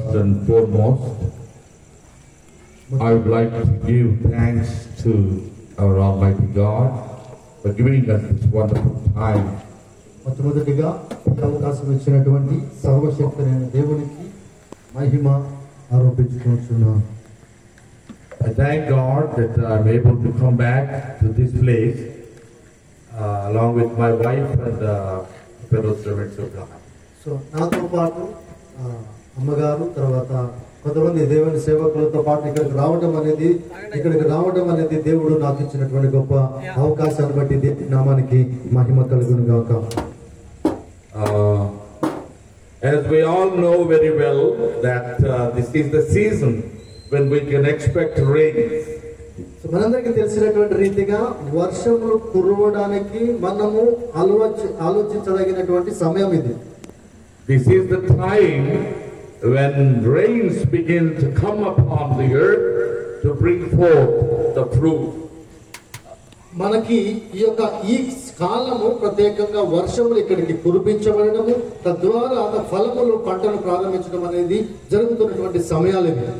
First and foremost, I would like to give thanks to our Almighty God for giving us this wonderful time మొట్టమొదటిగా ఈ అవకాశం ఇచ్చినటువంటి సర్వశక్తులైన దేవునికి మహిమ ఆరోపించుకుంటున్నాను I thank God that I'm able to come back to this place uh, along with my wife and uh, fellow servants of God. So నాతో పాటు ఆ, అమ్మగారు తర్వాత కొంతమంది దేవుని సేవకులతో పాటు ఇక్కడికి రావడం అనేది ఇక్కడికి రావడం అనేది దేవుడు నాకు ఇచ్చినటువంటి గొప్ప అవకాశాన్ని బట్టి దేవుని నామానికి మహిమ కలుగును గాక Uh, as we all know very well that uh, this is the season when we can expect rain. So మనందరికీ తెలిసినటువంటి రీతిగా వర్షములు కురవడానికి మనము ఆలోచి ఆలోచించదగినటువంటి సమయం ఇది This is the time when rains begin to come upon the earth to bring forth the fruit. మనకి ఈ యొక్క ఈ కాలము ప్రత్యేకంగా వర్షములు ఇక్కడికి కురిపించబడము తద్వారా ఆ ఫలములు పంటను ప్రారంభించడం అనేది జరుగుతున్నటువంటి సమయాలు ఇవి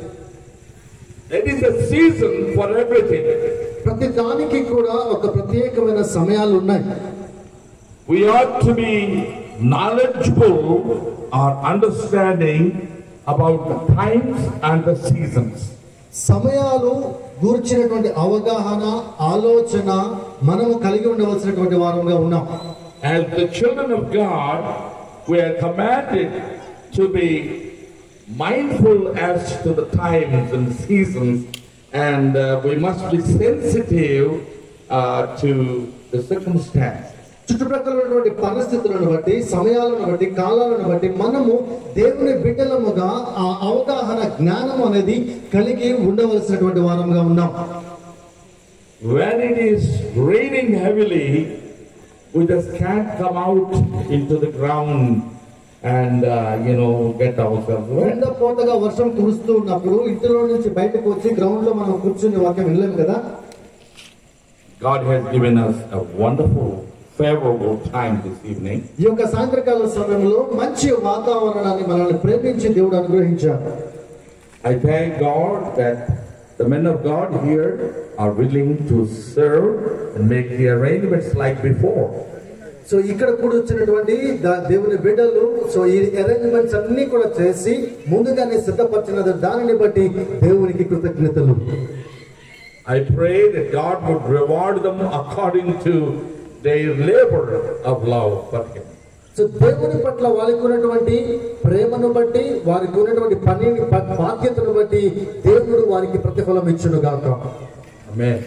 It is a season for everything. ప్రతి దానికి కూడా ఒక ప్రత్యేకమైన సమయాలు ఉన్నాయి We ought to be knowledgeable or understanding about the times and the seasons. సమయాలు గూర్చినటువంటి అవగాహన ఆలోచన మనము కలిగి ఉండవలసినటువంటి వారంగా ఉన్నాం As the children of God, we are commanded to be mindful as to the times and seasons, and uh, we must be sensitive uh, to the circumstances. చుట్టుప్రక్కల ఉన్నటువంటి పరిస్థితులను బట్టి సమయాలను బట్టి కాలాలను బట్టి మనము దేవుని బిడ్డలముగా ఆ అవగాహన జ్ఞానం అనేది కలిగి ఉండవలసినటువంటి వారంగా ఉన్నాం When it is raining heavily, we just can't come out into the ground and, uh, you know, get ourselves wet. ఎండ పోతగా వర్షం కురుస్తూ ఉన్నప్పుడు ఇంటిలో నుంచి బయటకు వచ్చి గ్రౌండ్ లో మనం కూర్చుని వాక్యం వెళ్ళాం కదా God has given us a wonderful, favorable time this evening. ఈ యొక్క సాయంత్రకాల సమయంలో మంచి వాతావరణాన్ని మనల్ని ప్రేమించి దేవుడు అనుగ్రహించాడు I thank God that the men of God here are willing to serve and make the arrangements like before. So ఇక్కడ కూడా వచ్చినటువంటి దా- దేవుని బిడ్డలు సో ఈ అరేంజ్మెంట్స్ అన్ని కూడా చేసి ముందుగానే సిద్ధపరిచినది దానిని బట్టి దేవునికి కృతజ్ఞతలు I pray that God would reward them according to their labor of love for Him. So దేవుని పట్ల వారికి ఉన్నటువంటి ప్రేమను బట్టి వారికి ఉన్నటువంటి పనిని బ- బాధ్యతను బట్టి దేవుడు వారికి ప్రతిఫలం ఇచ్చును గాక Amen.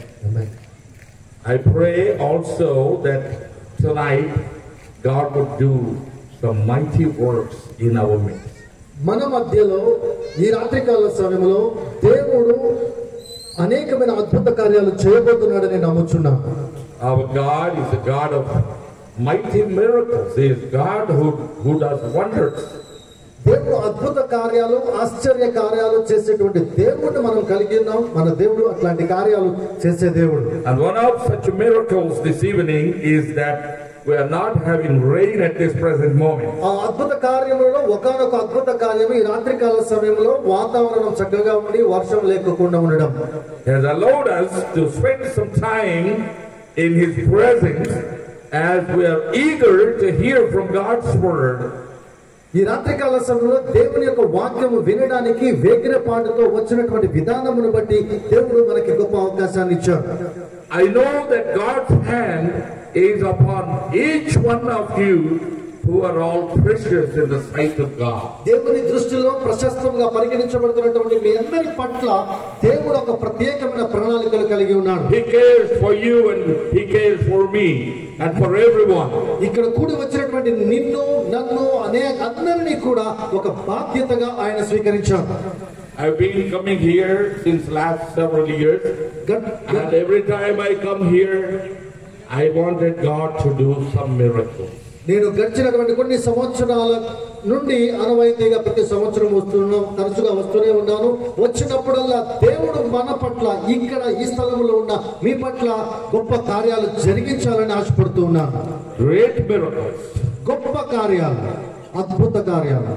I pray also that tonight God would do some mighty works in our midst. మన మధ్యలో ఈ రాత్రికాల సమయంలో దేవుడు అనేకమైన అద్భుత కార్యాలు చేయబోతున్నాడని నమ్ముచున్నాం Our God is a God of mighty miracles. He is God who, who does wonders. దేవుడు అద్భుత కార్యాలు ఆశ్చర్య కార్యాలు చేసేటువంటి దేవుడిని మనం కలిగి ఉన్నాం మన దేవుడు అట్లాంటి కార్యాలు చేసే దేవుడు And one of such miracles this evening is that we are not having rain at this present moment. ఆ అద్భుత కార్యములలో ఒకనొక అద్భుత కార్యము ఈ రాత్రికాల సమయంలో వాతావరణం చక్కగా ఉండి వర్షం లేకుండా ఉండడం He has allowed us to spend some time in His presence as we are eager to hear from God's Word. ఈ రాత్రికాల సమయంలో దేవుని యొక్క వాక్యము వినడానికి వేగిరపాటుతో వచ్చినటువంటి విధానమును బట్టి దేవుడు మనకి గొప్ప అవకాశాన్ని ఇచ్చాడు I know that God's hand is upon each one of you who are all precious in the sight of God. దేవుని దృష్టిలో ప్రశస్తంగా పరిగణించబడుతున్నటువంటి మీ అందరి పట్ల దేవుడు ఒక ప్రత్యేకమైన ప్రణాళికలు కలిగి ఉన్నాడు He cares for you and He cares for me and for everyone. ఇక్కడ కూడి వచ్చినటువంటి నిన్ను నన్ను అనేక అందరినీ కూడా ఒక బాధ్యతగా ఆయన స్వీకరించాడు I've been coming here since last several years, గట్- and every time I come here, I wanted God to do some miracles. నేను గడిచినటువంటి కొన్ని సంవత్సరాల నుండి అనవైతీగా ప్రతి సంవత్సరం వస్తున్నా తరచుగా వస్తూనే ఉన్నాను వచ్చినప్పుడల్లా దేవుడు మన పట్ల ఇక్కడ ఈ స్థలంలో ఉన్న మీ పట్ల గొప్ప కార్యాలు జరిగించాలని ఆశపడుతూ ఉన్నాను Great miracles. గొప్ప కార్యాలు అద్భుత కార్యాలు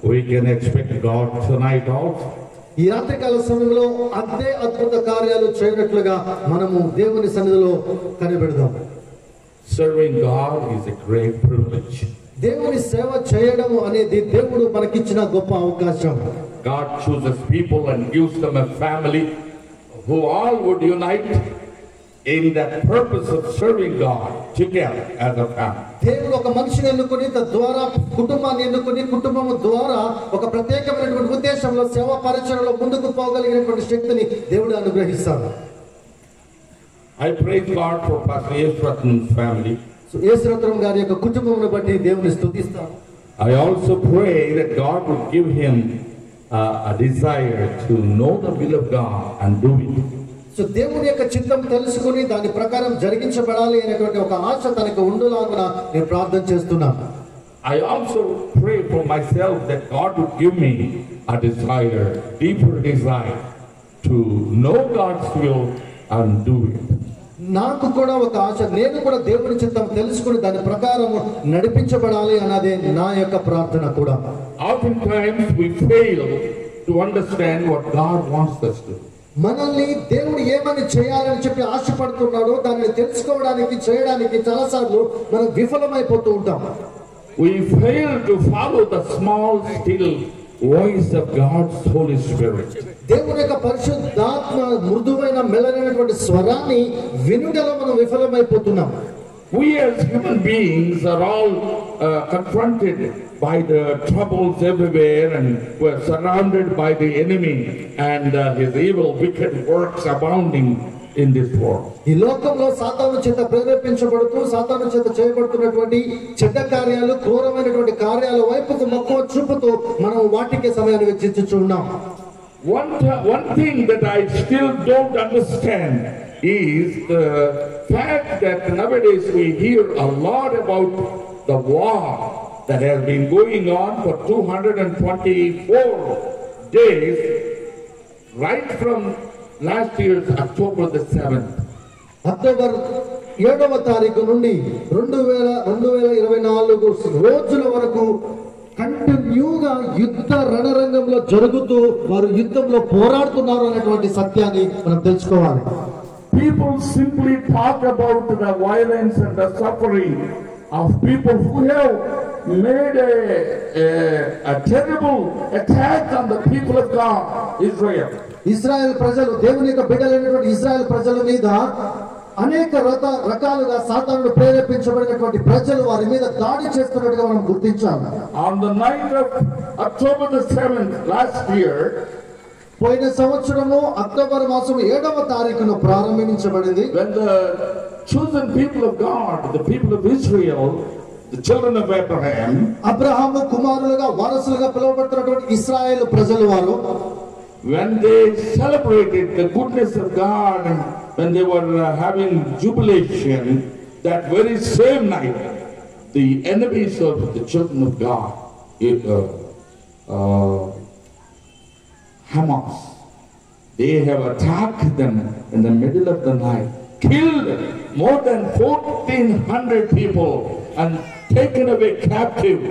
we can expect God tonight also. ఈ రాత్రికాల సమయంలో అదే అద్భుత కార్యాలు చేయనట్లుగా మనము దేవుని సన్నిధిలో కనిపెడదాం Serving God is a great privilege. దేవుని సేవ చేయడం అనేది దేవుడు మనకిచ్చిన గొప్ప అవకాశం God chooses people and gives them a family who all would unite in that purpose of serving God together as a family. దేవుడు ఒక మనిషిని ఎన్నుకుని తద్వారా కుటుంబాన్ని ఎన్నుకుని కుటుంబం ద్వారా ఒక ప్రత్యేకమైనటువంటి ఉద్దేశంలో సేవా పరిచయంలో ముందుకు పోగలిగినటువంటి శక్తిని దేవుడు అనుగ్రహిస్తాడు I praise God for Pastor Yeshwathan's family. So Yesuratnam గారి యొక్క కుటుంబమును బట్టి దేవుని స్తుతిస్తాను I also pray that God would give him uh, a desire to know the will of God and do it. So దేవుని యొక్క చిత్తం తెలుసుకుని దాని ప్రకారం జరిగించబడాలి అనేటువంటి ఒక ఆశ తనకు ఉండులాగున నేను ప్రార్థన చేస్తున్నాను I also pray for myself that God would give me a desire, deeper desire to know God's will and do it. నాకు కూడా ఒక ఆశ నేను కూడా దేవుని చిత్తం తెలుసుకుని దాని ప్రకారం నడిపించబడాలి అన్నదే నా యొక్క ప్రార్థన కూడా Oftentimes we fail to understand what God wants us to. do. మనల్ని దేవుడు ఏమని చేయాలని చెప్పి ఆశపడుతున్నాడో దాన్ని తెలుసుకోవడానికి చేయడానికి చాలాసార్లు మనం విఫలమైపోతూ ఉంటాం We fail to follow the small, still voice of God's Holy Spirit. దేవుని యొక్క పరిశుద్ధాత్మ మృదువైన మెల్లనైనటువంటి స్వరాన్ని వినుటలో మనం విఫలమైపోతున్నాం We as human beings are all uh, confronted by the troubles everywhere and we're surrounded by the enemy and uh, his evil, wicked works abounding in this world. ఈ లోకంలో సాతాను చేత ప్రేరేపించబడుతూ సాతాను చేత చేయబడుతున్నటువంటి చెడ్డ కార్యాలు క్రూరమైనటువంటి కార్యాల వైపుకు మక్కువ చూపుతూ మనం వాటికి సమయాన్ని వెచ్చించుచు ఉన్నాం One, th- one thing that I still don't understand is the fact that nowadays we hear a lot about the war that has been going on for 224 days, right from last year's October the 7th. October ఏడవ తారీఖు నుండి రెండు వేల రెండు వేల ఇరవై నాలుగు రోజుల వరకు కంటిన్యూగా యుద్ధ రణరంగంలో జరుగుతూ వారు యుద్ధంలో పోరాడుతున్నారు అనేటువంటి సత్యాన్ని మనం తెలుసుకోవాలి People simply talk about the violence and the suffering of people who have made a, a, a terrible attack on the people of God, Israel. Israel ప్రజలు దేవుని యొక్క బిడ్డలైనటువంటి ఇజ్రాయెల్ ప్రజల మీద అనేక రత రకాలుగా సాతానుడు ప్రేరేపించబడినటువంటి ప్రజలు వారి మీద దాడి చేస్తున్నట్టుగా మనం గుర్తించాలి On the night of October the 7th last year, పోయిన సంవత్సరము అక్టోబర్ మాసం ఏడవ తారీఖున ప్రారంభించబడింది when the chosen people of God, the people of Israel, the children of Abraham, Abraham కుమారులుగా వారసులుగా పిలువబడుతున్నటువంటి ఇస్రాయేల్ ప్రజలు వారు when they celebrated the goodness of God and when they were uh, having jubilation, that very same night, the enemies of the children of God, uh, uh, Hamas, they have attacked them in the middle of the night, killed more than 1,400 people, and taken away captive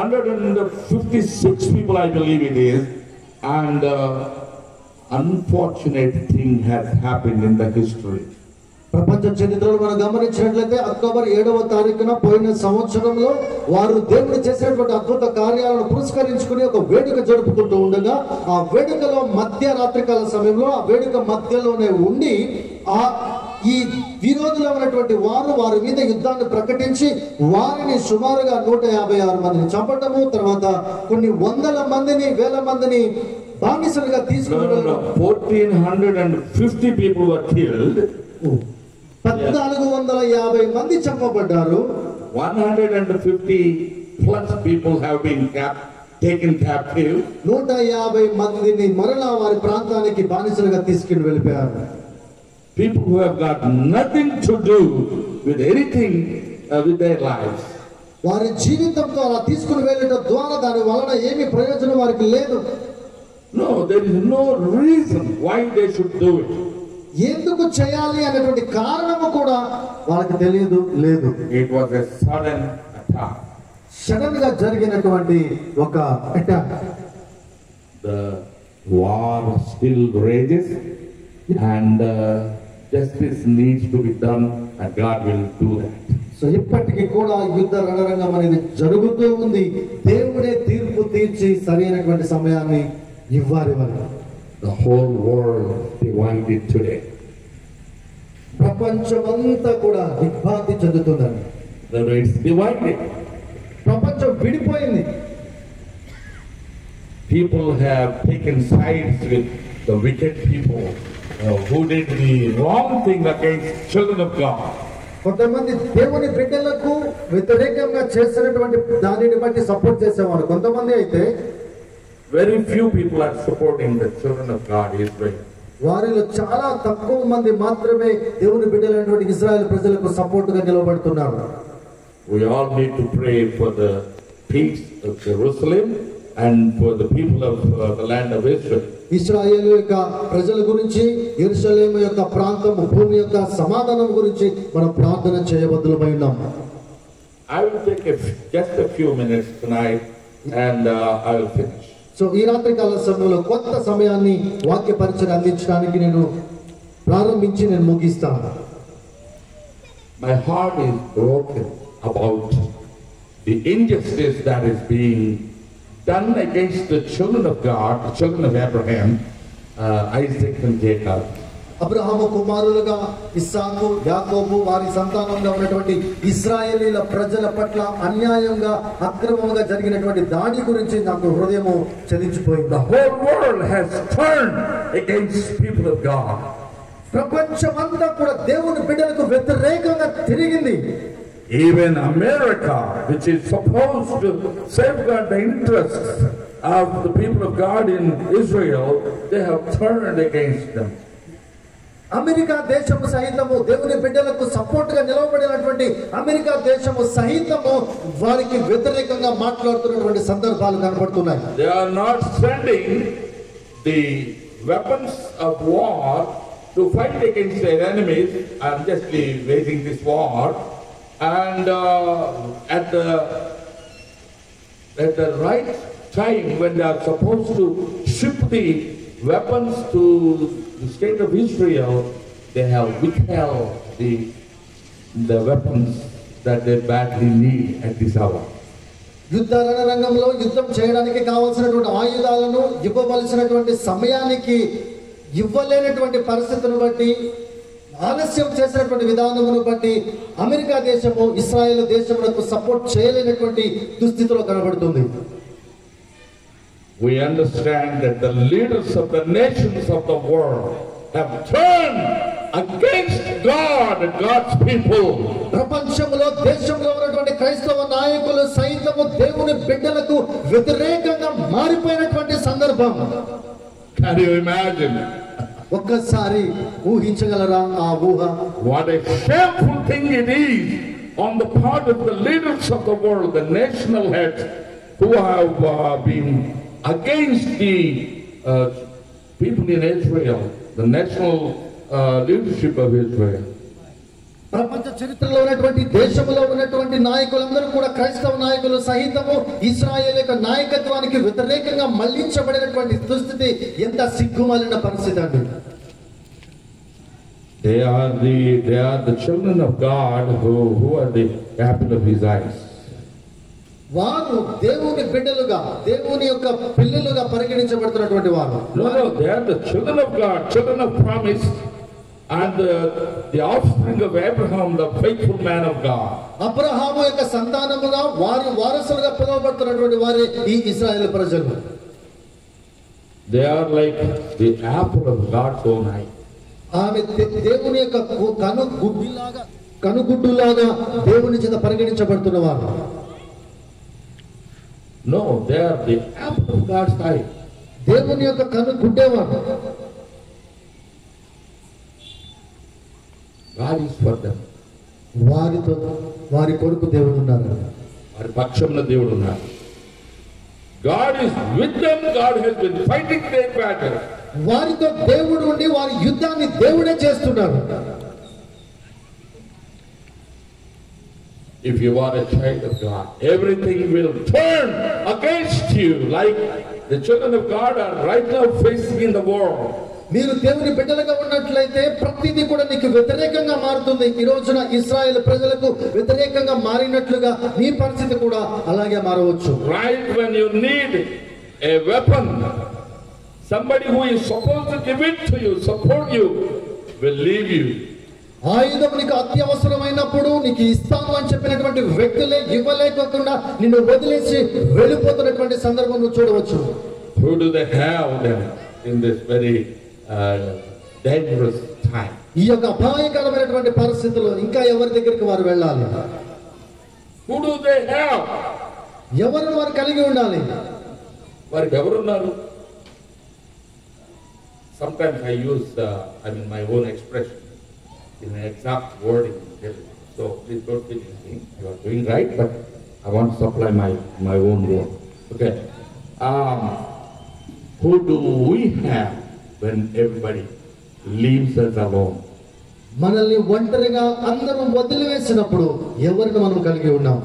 156 people, I believe it is. And uh, unfortunate thing has happened in the history. ప్రపంచ చరిత్రలో మనం గమనించినట్లయితే October ఏడవ తారీఖున పోయిన సంవత్సరంలో వారు దేవుడు చేసినటువంటి అద్భుత కార్యాలను పురస్కరించుకుని ఒక వేడుక జరుపుకుంటూ ఉండగా ఆ వేడుకలో మధ్యరాత్రికాల సమయంలో ఆ వేడుక మధ్యలోనే ఉండి ఆ ఈ విరోధులు ఉన్నటువంటి వారు వారి మీద యుద్ధాన్ని ప్రకటించి వారిని సుమారుగా నూట యాభై ఆరు మందిని చంపటము తర్వాత కొన్ని వందల మందిని వేల మందిని బానిసలుగా No, తీసుకుని no, no. 1,450 people were killed. పద్నాలుగు వందల యాభై మంది చంపబడ్డారు 150 plus people have been cap- taken captive. నూట యాభై మందిని మరలా వారి ప్రాంతానికి బానిసలుగా తీసుకుని వెళ్ళిపోయారు People who have got nothing to do with anything uh, with their lives. వారి జీవితంతో అలా తీసుకుని వెళ్ళటం ద్వారా దాని వలన ఏమి ప్రయోజనం వారికి లేదు No, there is no reason why they should do it. ఎందుకు చేయాలి అనేటువంటి కారణము కూడా వాళ్ళకి తెలియదు లేదు It was a sudden attack. Sudden గా జరిగినటువంటి ఒక attack The war still rages and uh, justice needs to be done and God will do that. So ఇప్పటికీ కూడా యుద్ధ రణరంగం అనేది జరుగుతూ ఉంది దేవుడే తీర్పు తీర్చి సరైనటువంటి సమయాన్ని ఇవ్వాలి వాళ్ళు The whole world divided today. ప్రపంచమంతా కూడా దిగ్భ్రాంతి చెందుతుందండి The way it's divided. ప్రపంచం విడిపోయింది People have taken sides with the wicked people uh, who did the wrong thing against children of God. కొంతమంది దేవుని బిడ్డలకు వ్యతిరేకంగా చేసినటువంటి దానిని బట్టి సపోర్ట్ చేసేవారు కొంతమంది అయితే Very few people are supporting the children of God, Israel. వారిలో చాలా తక్కువ మంది మాత్రమే దేవుని బిడ్డలైనటువంటి ఇజ్రాయెల్ ప్రజలకు సపోర్ట్ గా నిలబడుతున్నారు We all need to pray for the peace of Jerusalem and for the people of uh, the land of Israel. Israel యొక్క ప్రజల గురించి ఎరుసలేము యొక్క ప్రాంతం భూమి యొక్క సమాధానం గురించి మనం ప్రార్థన చేయబద్దులమై ఉన్నాం I will take a f- just a few minutes tonight and uh, I will finish. So ఈ రాత్రి కాల సమయంలో కొత్త సమయాన్ని వాక్య పరిచయం అందించడానికి నేను ప్రారంభించి నేను ముగిస్తాను My heart is broken about the injustice that is being done against the children of God, the children of Abraham, uh, Isaac and Jacob. Abraham కుమారులుగా ఇస్సాకు యాకోబు వారి సంతానంగా ఉన్నటువంటి ఇస్రాయేలీల ప్రజల పట్ల అన్యాయంగా అక్రమంగా జరిగినటువంటి దాడి గురించి నాకు హృదయము చలించిపోయింది The whole world has turned against people of God. ప్రపంచమంతా కూడా దేవుని బిడ్డలకు వ్యతిరేకంగా తిరిగింది Even America, which is supposed to safeguard the interests of the people of God in Israel, they have turned against them. America దేశము సహితము దేవుని బిడ్డలకు సపోర్ట్ గా నిలవబడినటువంటి అమెరికా దేశము సహితము వారికి వ్యతిరేకంగా మాట్లాడుతున్నటువంటి సందర్భాలు కనబడుతున్నాయి They are not sending the weapons of war to fight against their enemies. I'm just waging this war. And uh, at the at the right time when they are supposed to ship the weapons to the state of Israel, they have withheld the the weapons that they badly need at this hour. యుద్ధ రణరంగంలో యుద్ధం చేయడానికి కావాల్సినటువంటి ఆయుధాలను ఇవ్వవలసినటువంటి సమయానికి ఇవ్వలేనటువంటి పరిస్థితిని బట్టి ఆలస్యం చేసినటువంటి విధానమును బట్టి అమెరికా దేశము ఇస్రాయేల్ దేశములకు సపోర్ట్ చేయలేనటువంటి దుస్థితిలో కనబడుతుంది We understand that the leaders of the nations of the world have turned against God and God's people. ప్రపంచంలో దేశంలో ఉన్నటువంటి క్రైస్తవ నాయకులు సైతము దేవుని బిడ్డలకు వ్యతిరేకంగా మారిపోయినటువంటి సందర్భం Can you imagine? ఒక్కసారి ఊహించగలరా ఆ ఊహ What a shameful thing it is on the part of the leaders of the world, the national heads who have uh, been against the uh, people in Israel, the national uh, leadership of Israel. ప్రపంచ చరిత్రలో ఉన్నటువంటి దేశంలో ఉన్నటువంటి నాయకులందరూ కూడా క్రైస్తవ నాయకులు సహితము ఇస్రాయేల్ యొక్క నాయకత్వానికి వ్యతిరేకంగా మళ్లించబడినటువంటి దుస్థితి ఎంత సిగ్గుమాలిన పరిస్థితి అండి They are the they are the children of God who, who are the apple of his eyes. వారు దేవుని బిడ్డలుగా దేవుని యొక్క పిల్లలుగా పరిగణించబడుతున్నటువంటి వారు No, no, they are the children of God, children of promise, and the, the offspring of Abraham, the faithful man of God. Abraham యొక్క సంతానముగా వారి వారసులుగా పిలువబడుతున్నటువంటి వారి ఈ ఇస్రాయేల్ ప్రజలు They are like the apple of God's own eye. ఆమె దే- దేవుని యొక్క గు- కను గుడ్డిలాగా కనుగుడ్డులాగా దేవుని చేత పరిగణించబడుతున్న వారు No, they are the apple of God's eye. దేవుని యొక్క కను గుడ్డేవాడు God is for them. వారితో వారి కొరకు దేవుడు ఉన్నారు వారి పక్షంలో దేవుడు ఉన్నారు God is with them. God has been fighting their battle. వారితో దేవుడు ఉండి వారి యుద్ధాన్ని దేవుడే చేస్తున్నారు if you are a child of God. Everything will turn against you, like the children of God are right now facing in the world. మీరు దేవుని బిడ్డలుగా ఉన్నట్లయితే ప్రతిదీ కూడా నీకు వ్యతిరేకంగా మారుతుంది ఈ రోజున ఇస్రాయేల్ ప్రజలకు వ్యతిరేకంగా మారినట్లుగా నీ పరిస్థితి కూడా అలాగే మారవచ్చు Right when you need a weapon, somebody who is supposed to give it to you, support you, will leave you. ఆయుధం నీకు అత్యవసరమైనప్పుడు నీకు ఇస్తాను అని చెప్పినటువంటి వ్యక్తులే ఇవ్వలేకోకుండా నిన్ను వదిలేసి వెళ్ళిపోతున్నటువంటి సందర్భం నువ్వు చూడవచ్చు Who do they have then in this very uh, dangerous time? ఈ యొక్క అపాయకరమైనటువంటి పరిస్థితుల్లో ఇంకా ఎవరి దగ్గరికి వారు వెళ్ళాలి Who do they have? ఎవరిని వారు కలిగి ఉండాలి వారికి ఎవరున్నారు Sometimes I use, uh, I mean, my own expression in an exact wording. in Telugu. So please don't feel anything. You are doing right, but I want to supply my, my own word. Okay. Um, who do we have when everybody leaves us alone? మనల్ని ఒంటరిగా అందరూ వదిలివేసినప్పుడు ఎవరిని మనం కలిగి ఉన్నాం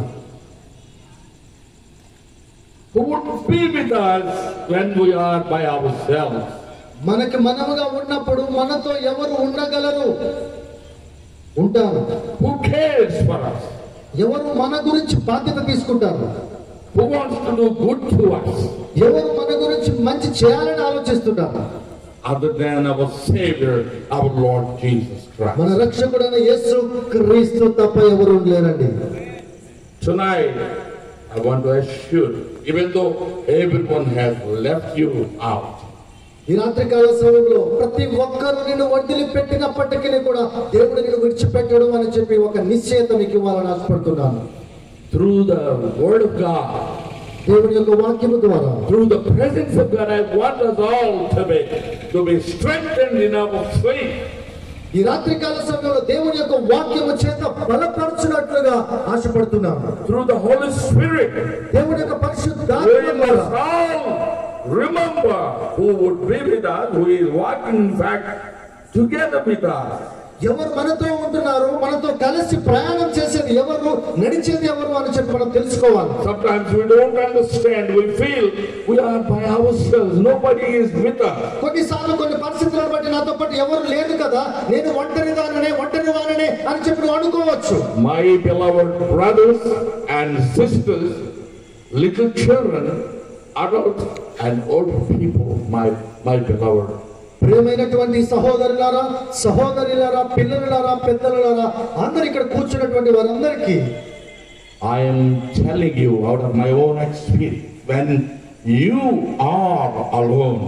Who would be with us when we are by ourselves? మనకి మనముగా ఉన్నప్పుడు మనతో ఎవరు ఉండగలరు ఉంటారు Who cares for us? ఎవరు మన గురించి బాధ్యత తీసుకుంటారు Who wants to do good to us? ఎవరు మన గురించి మంచి చేయాలని ఆలోచిస్తుంటారు other than our Savior, our Lord Jesus మన Christ. రక్షకుడైన యేసు క్రీస్తు తప్ప ఎవరు లేరండి Tonight, I want to assure you, even though everyone has left you out, ఈ రాత్రికాల సమయంలో ప్రతి ఒక్కరు నిన్ను వదిలి పెట్టినప్పటికీ కూడా దేవుడు నిన్ను విడిచిపెట్టడు అని చెప్పి ఒక నిశ్చయత మీకు ఇవ్వాలని ఆశపడుతున్నాను through the Word of God, దేవుని యొక్క వాక్యము ద్వారా through the presence of God, I want us all to be, to be strengthened in our faith. ఈ రాత్రికాల సమయంలో దేవుని యొక్క వాక్యము చేత బలపరచునట్లుగా ఆశపడుతున్నాను Through the Holy Spirit, దేవుని యొక్క పరిశుద్ధాత్మ we ద్వారా must all remember who would be with us, who is walking, in fact, together with us. ఎవరు మనతో ఉంటున్నారు మనతో కలిసి ప్రయాణం చేసేది ఎవరు నడిచేది ఎవరు అని చెప్పి మనం తెలుసుకోవాలి Sometimes we don't understand. We feel we are by ourselves. Nobody is with us. కొన్నిసార్లు కొన్ని పరిస్థితులను బట్టి నాతో పాటు ఎవరు లేదు కదా నేను ఒంటరి దాననే ఒంటరి వాననే అని చెప్పి నువ్వు అనుకోవచ్చు My beloved brothers and sisters, little children, adults, and old people, my, my beloved. ప్రియమైనటువంటి సహోదరులారా సహోదరులారా పిల్లలారా పెద్దలారా అందరు ఇక్కడ కూర్చున్నటువంటి వారందరికీ I am telling you out of my own experience, when you are alone,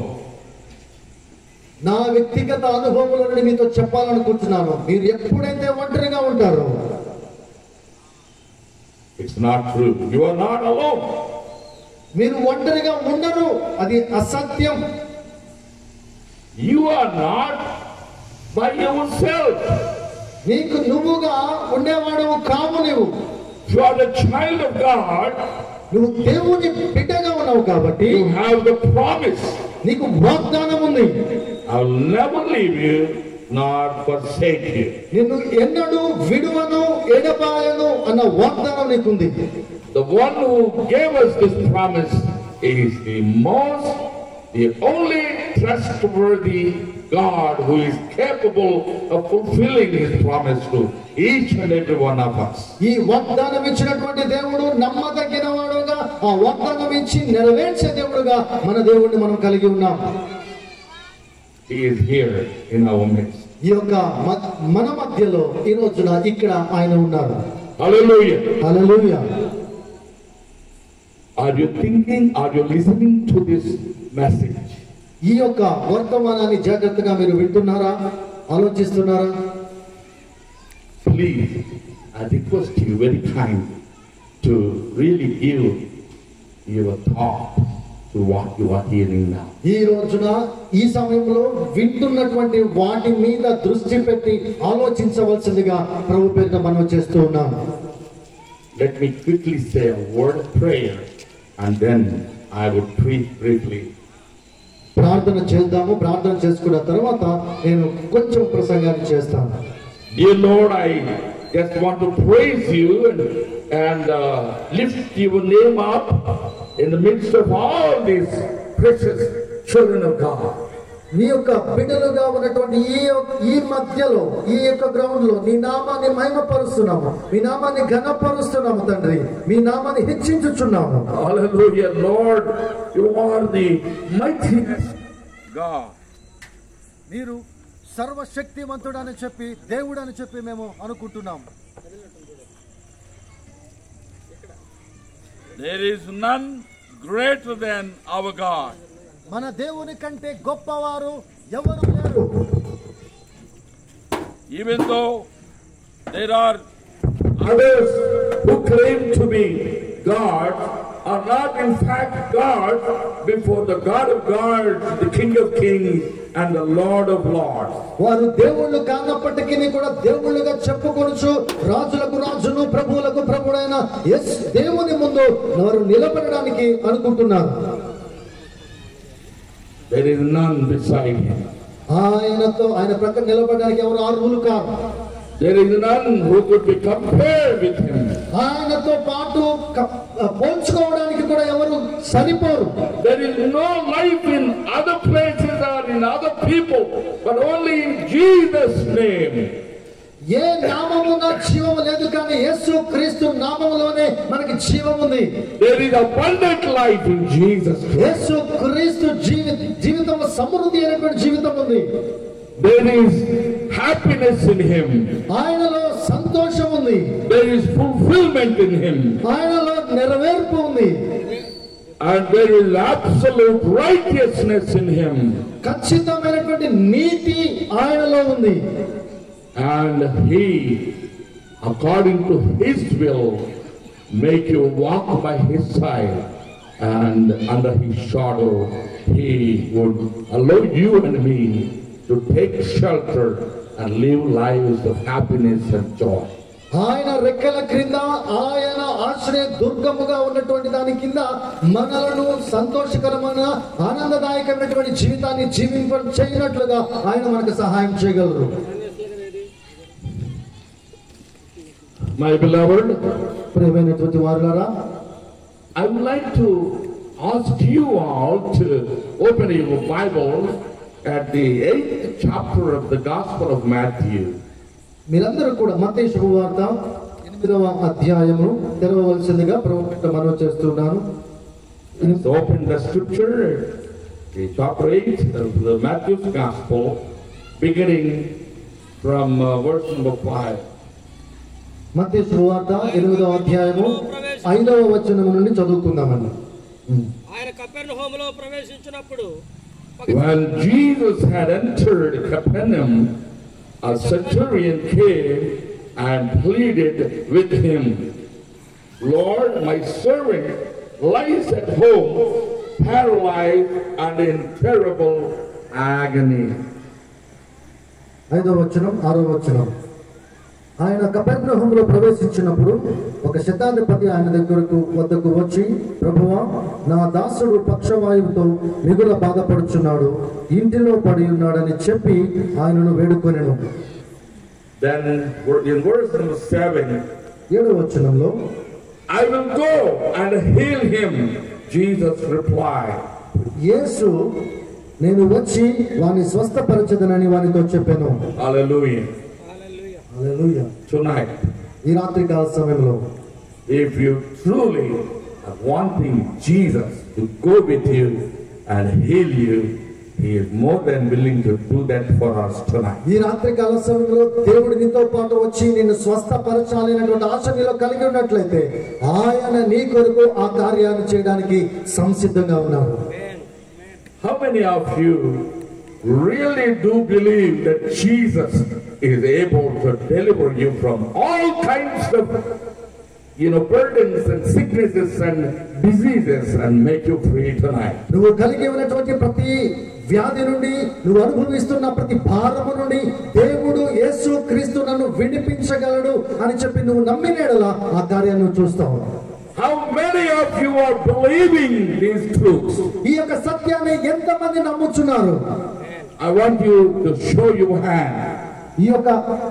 నా వ్యక్తిగత అనుభవంలో నుండి మీతో చెప్పాలనుకుంటున్నాను మీరు ఎప్పుడైతే ఒంటరిగా ఉంటారో it's not true. You are not alone. మీరు ఒంటరిగా ఉండరు అది అసత్యం You are not by yourself. నీకు నువ్వుగా ఉండేవాడు కావు నువ్వు You are the child of God. నువ్వు దేవుని బిడ్డగా ఉన్నావు కాబట్టి You have the promise. నీకు వాగ్దానం ఉంది I will never leave you nor forsake you. నిన్ను ఎన్నడూ విడువను ఎడబాయను అన్న వాగ్దానం నీకుంది The one who gave us this promise is the most, the only trustworthy God who is capable of fulfilling his promise to each and every one of us. ఈ వాగ్దానం ఇచ్చినటువంటి దేవుడు నమ్మదగిన వాడుగా ఆ వాగ్దానం ఇచ్చి నెరవేర్చే దేవుడుగా మన దేవుడిని మనం కలిగి ఉన్నాం He is here in our midst. ఈ యొక్క మ- మన మధ్యలో ఈ రోజున ఇక్కడ ఆయన ఉన్నారు Hallelujah. Hallelujah Are you thinking, are you listening to this message? ఈ యొక్క వర్తమానాన్ని జాగ్రత్తగా మీరు వింటున్నారా ఆలోచిస్తున్నారా Please, I request you very kindly to really give your thought to what you are hearing now. ఈ రోజున ఈ సమయంలో వింటున్నటువంటి వాటి మీద దృష్టి పెట్టి ఆలోచించవలసిందిగా ప్రభు పేరున మనం చేస్తూ ఉన్నాం Let me quickly say a word of prayer and then I would preach briefly. ప్రార్థన చేద్దాము ప్రార్థన చేసుకున్న తర్వాత నేను కొంచెం ప్రసంగాన్ని చేస్తాను Dear Lord, I just want to praise you and, and uh, lift your name up in the midst of all these precious children of God. నీ యొక్క బిడ్డలుగా ఉన్నటువంటి ఈ యొక్క- ఈ మధ్యలో ఈ యొక్క గ్రౌండ్ లో నీ నామాన్ని మహిమపరుస్తున్నాము మీ నామాన్ని ఘనపరుస్తున్నాము తండ్రి మీ నామాన్ని హెచ్చించుచున్నాము Hallelujah, Lord, you are the mightiest God. మీరు సర్వశక్తివంతుడు అని చెప్పి దేవుడు అని చెప్పి మేము అనుకుంటున్నాం There is none greater than our God. మన దేవుని కంటే గొప్పవారు ఎవరు లేరు Even though there are others who claim to be God, are not in fact God before the God of gods, the King of kings, and the Lord of lords. వారు దేవుళ్ళు కానప్పటికీ కూడా దేవుళ్ళుగా చెప్పుకొనచ్చు రాజులకు రాజును ప్రభువులకు ప్రభుడైన ఎస్ దేవుని ముందు వారు నిలబడడానికి అనుకుంటున్నారు There is none beside him. ఆయనతో ఆయన ప్రక్కన నిలబడడానికి ఎవరు అర్హులు కాదు There is none who could be compared with him. ఆయనతో పాటు క- పోల్చుకోవడానికి కూడా ఎవరు సరిపోరు There is no life in other places or in other people, but only in Jesus' name. ఏ నామమున జీవము లేదు కానీ యేసు క్రీస్తు నామములోనే మనకి జీవం ఉంది There is abundant life in Jesus Christ. యేసు క్రీస్తు జీవి జీవితంలో సమృద్ధి అయినటువంటి జీవితం ఉంది There is happiness in him. ఆయనలో సంతోషం ఉంది There is fulfillment in him. ఆయనలో నెరవేర్పు ఉంది And there is absolute righteousness in him. ఖచ్చితమైనటువంటి నీతి ఆయనలో ఉంది And he, according to his will, make you walk by his side. And under his shadow, he would allow you and me to take shelter and live lives of happiness and joy. ఆయన రెక్కల క్రింద ఆయన ఆశ్రయ దుర్గముగా ఉన్నటువంటి దాని కింద మనలను సంతోషకరమైన ఆనందదాయకమైనటువంటి జీవితాన్ని జీవింప చేయనట్లుగా ఆయన మనకు సహాయం చేయగలరు My beloved, ప్రియమైనటువంటి వారులారా I would like to ask you all to open your Bibles at the eighth chapter of the Gospel of Matthew. మీరందరూ కూడా మత్తయి శుభవార్త ఎనిమిదవ అధ్యాయము తెరవవలసిందిగా ప్రభుత్వం మనవి చేస్తున్నాను Let's open the scripture, the chapter 8 of the Matthew's Gospel, beginning from uh, verse number 5. మత్తయి శుభవార్త ఎనిమిదవ అధ్యాయము ఐదవ వచనము నుండి చదువుకుందామండి ఆయన కపెర్నహూములో ప్రవేశించినప్పుడు ఒక When Jesus had entered Capernaum, a centurion came and pleaded with him, Lord, my servant lies at home, paralyzed and in terrible agony. ఐదవ వచనం ఆరో వచనం ఆయన కపెర్నహూములో ప్రవేశించినప్పుడు ఒక శతాధిపతి ఆయన దగ్గరకు వద్దకు వచ్చి ప్రభువా నా దాసుడు పక్షవాయువుతో మిగుల బాధపడుచున్నాడు ఇంటిలో పడి ఉన్నాడని చెప్పి ఆయనను వేడుకొనెను Then in verse number 7, ఏడవ వచనంలో I will go and heal him, Jesus replied. యేసు నేను వచ్చి వాని స్వస్థపరచదనని వానితో చెప్పాను Hallelujah. హల్లెలూయా. హల్లెలూయా. Tonight, ఈ రాత్రి కాల సమయంలో if you truly are wanting Jesus to go with you and heal you, He is more than willing to do that for us tonight. ఈ రాత్రి కాల సమయంలో దేవుడు నీతో పాటు వచ్చి నిన్ను స్వస్థపరచాలి అనేటువంటి ఆశ నీలో కలిగి ఉన్నట్లయితే ఆయన నీ కొరకు ఆ కార్యాన్ని చేయడానికి సంసిద్ధంగా ఉన్నారు How many of you really do believe that Jesus is able to deliver you from all kinds of you know burdens and sicknesses and diseases and make you free tonight? నువ్వు కలిగి ఉన్నటువంటి ప్రతి వ్యాధి నుండి నువ్వు అనుభవిస్తున్న ప్రతి భారము నుండి దేవుడు యేసు క్రీస్తు నన్ను విడిపించగలడు అని చెప్పి నువ్వు నమ్మినేడలా ఆ కార్యాన్ని నువ్వు చూస్తావు How many of you are believing these truths? ఈ యొక్క సత్యాన్ని ఎంతమంది నమ్ముచున్నారు I want you to show your hand. ఈ యొక్క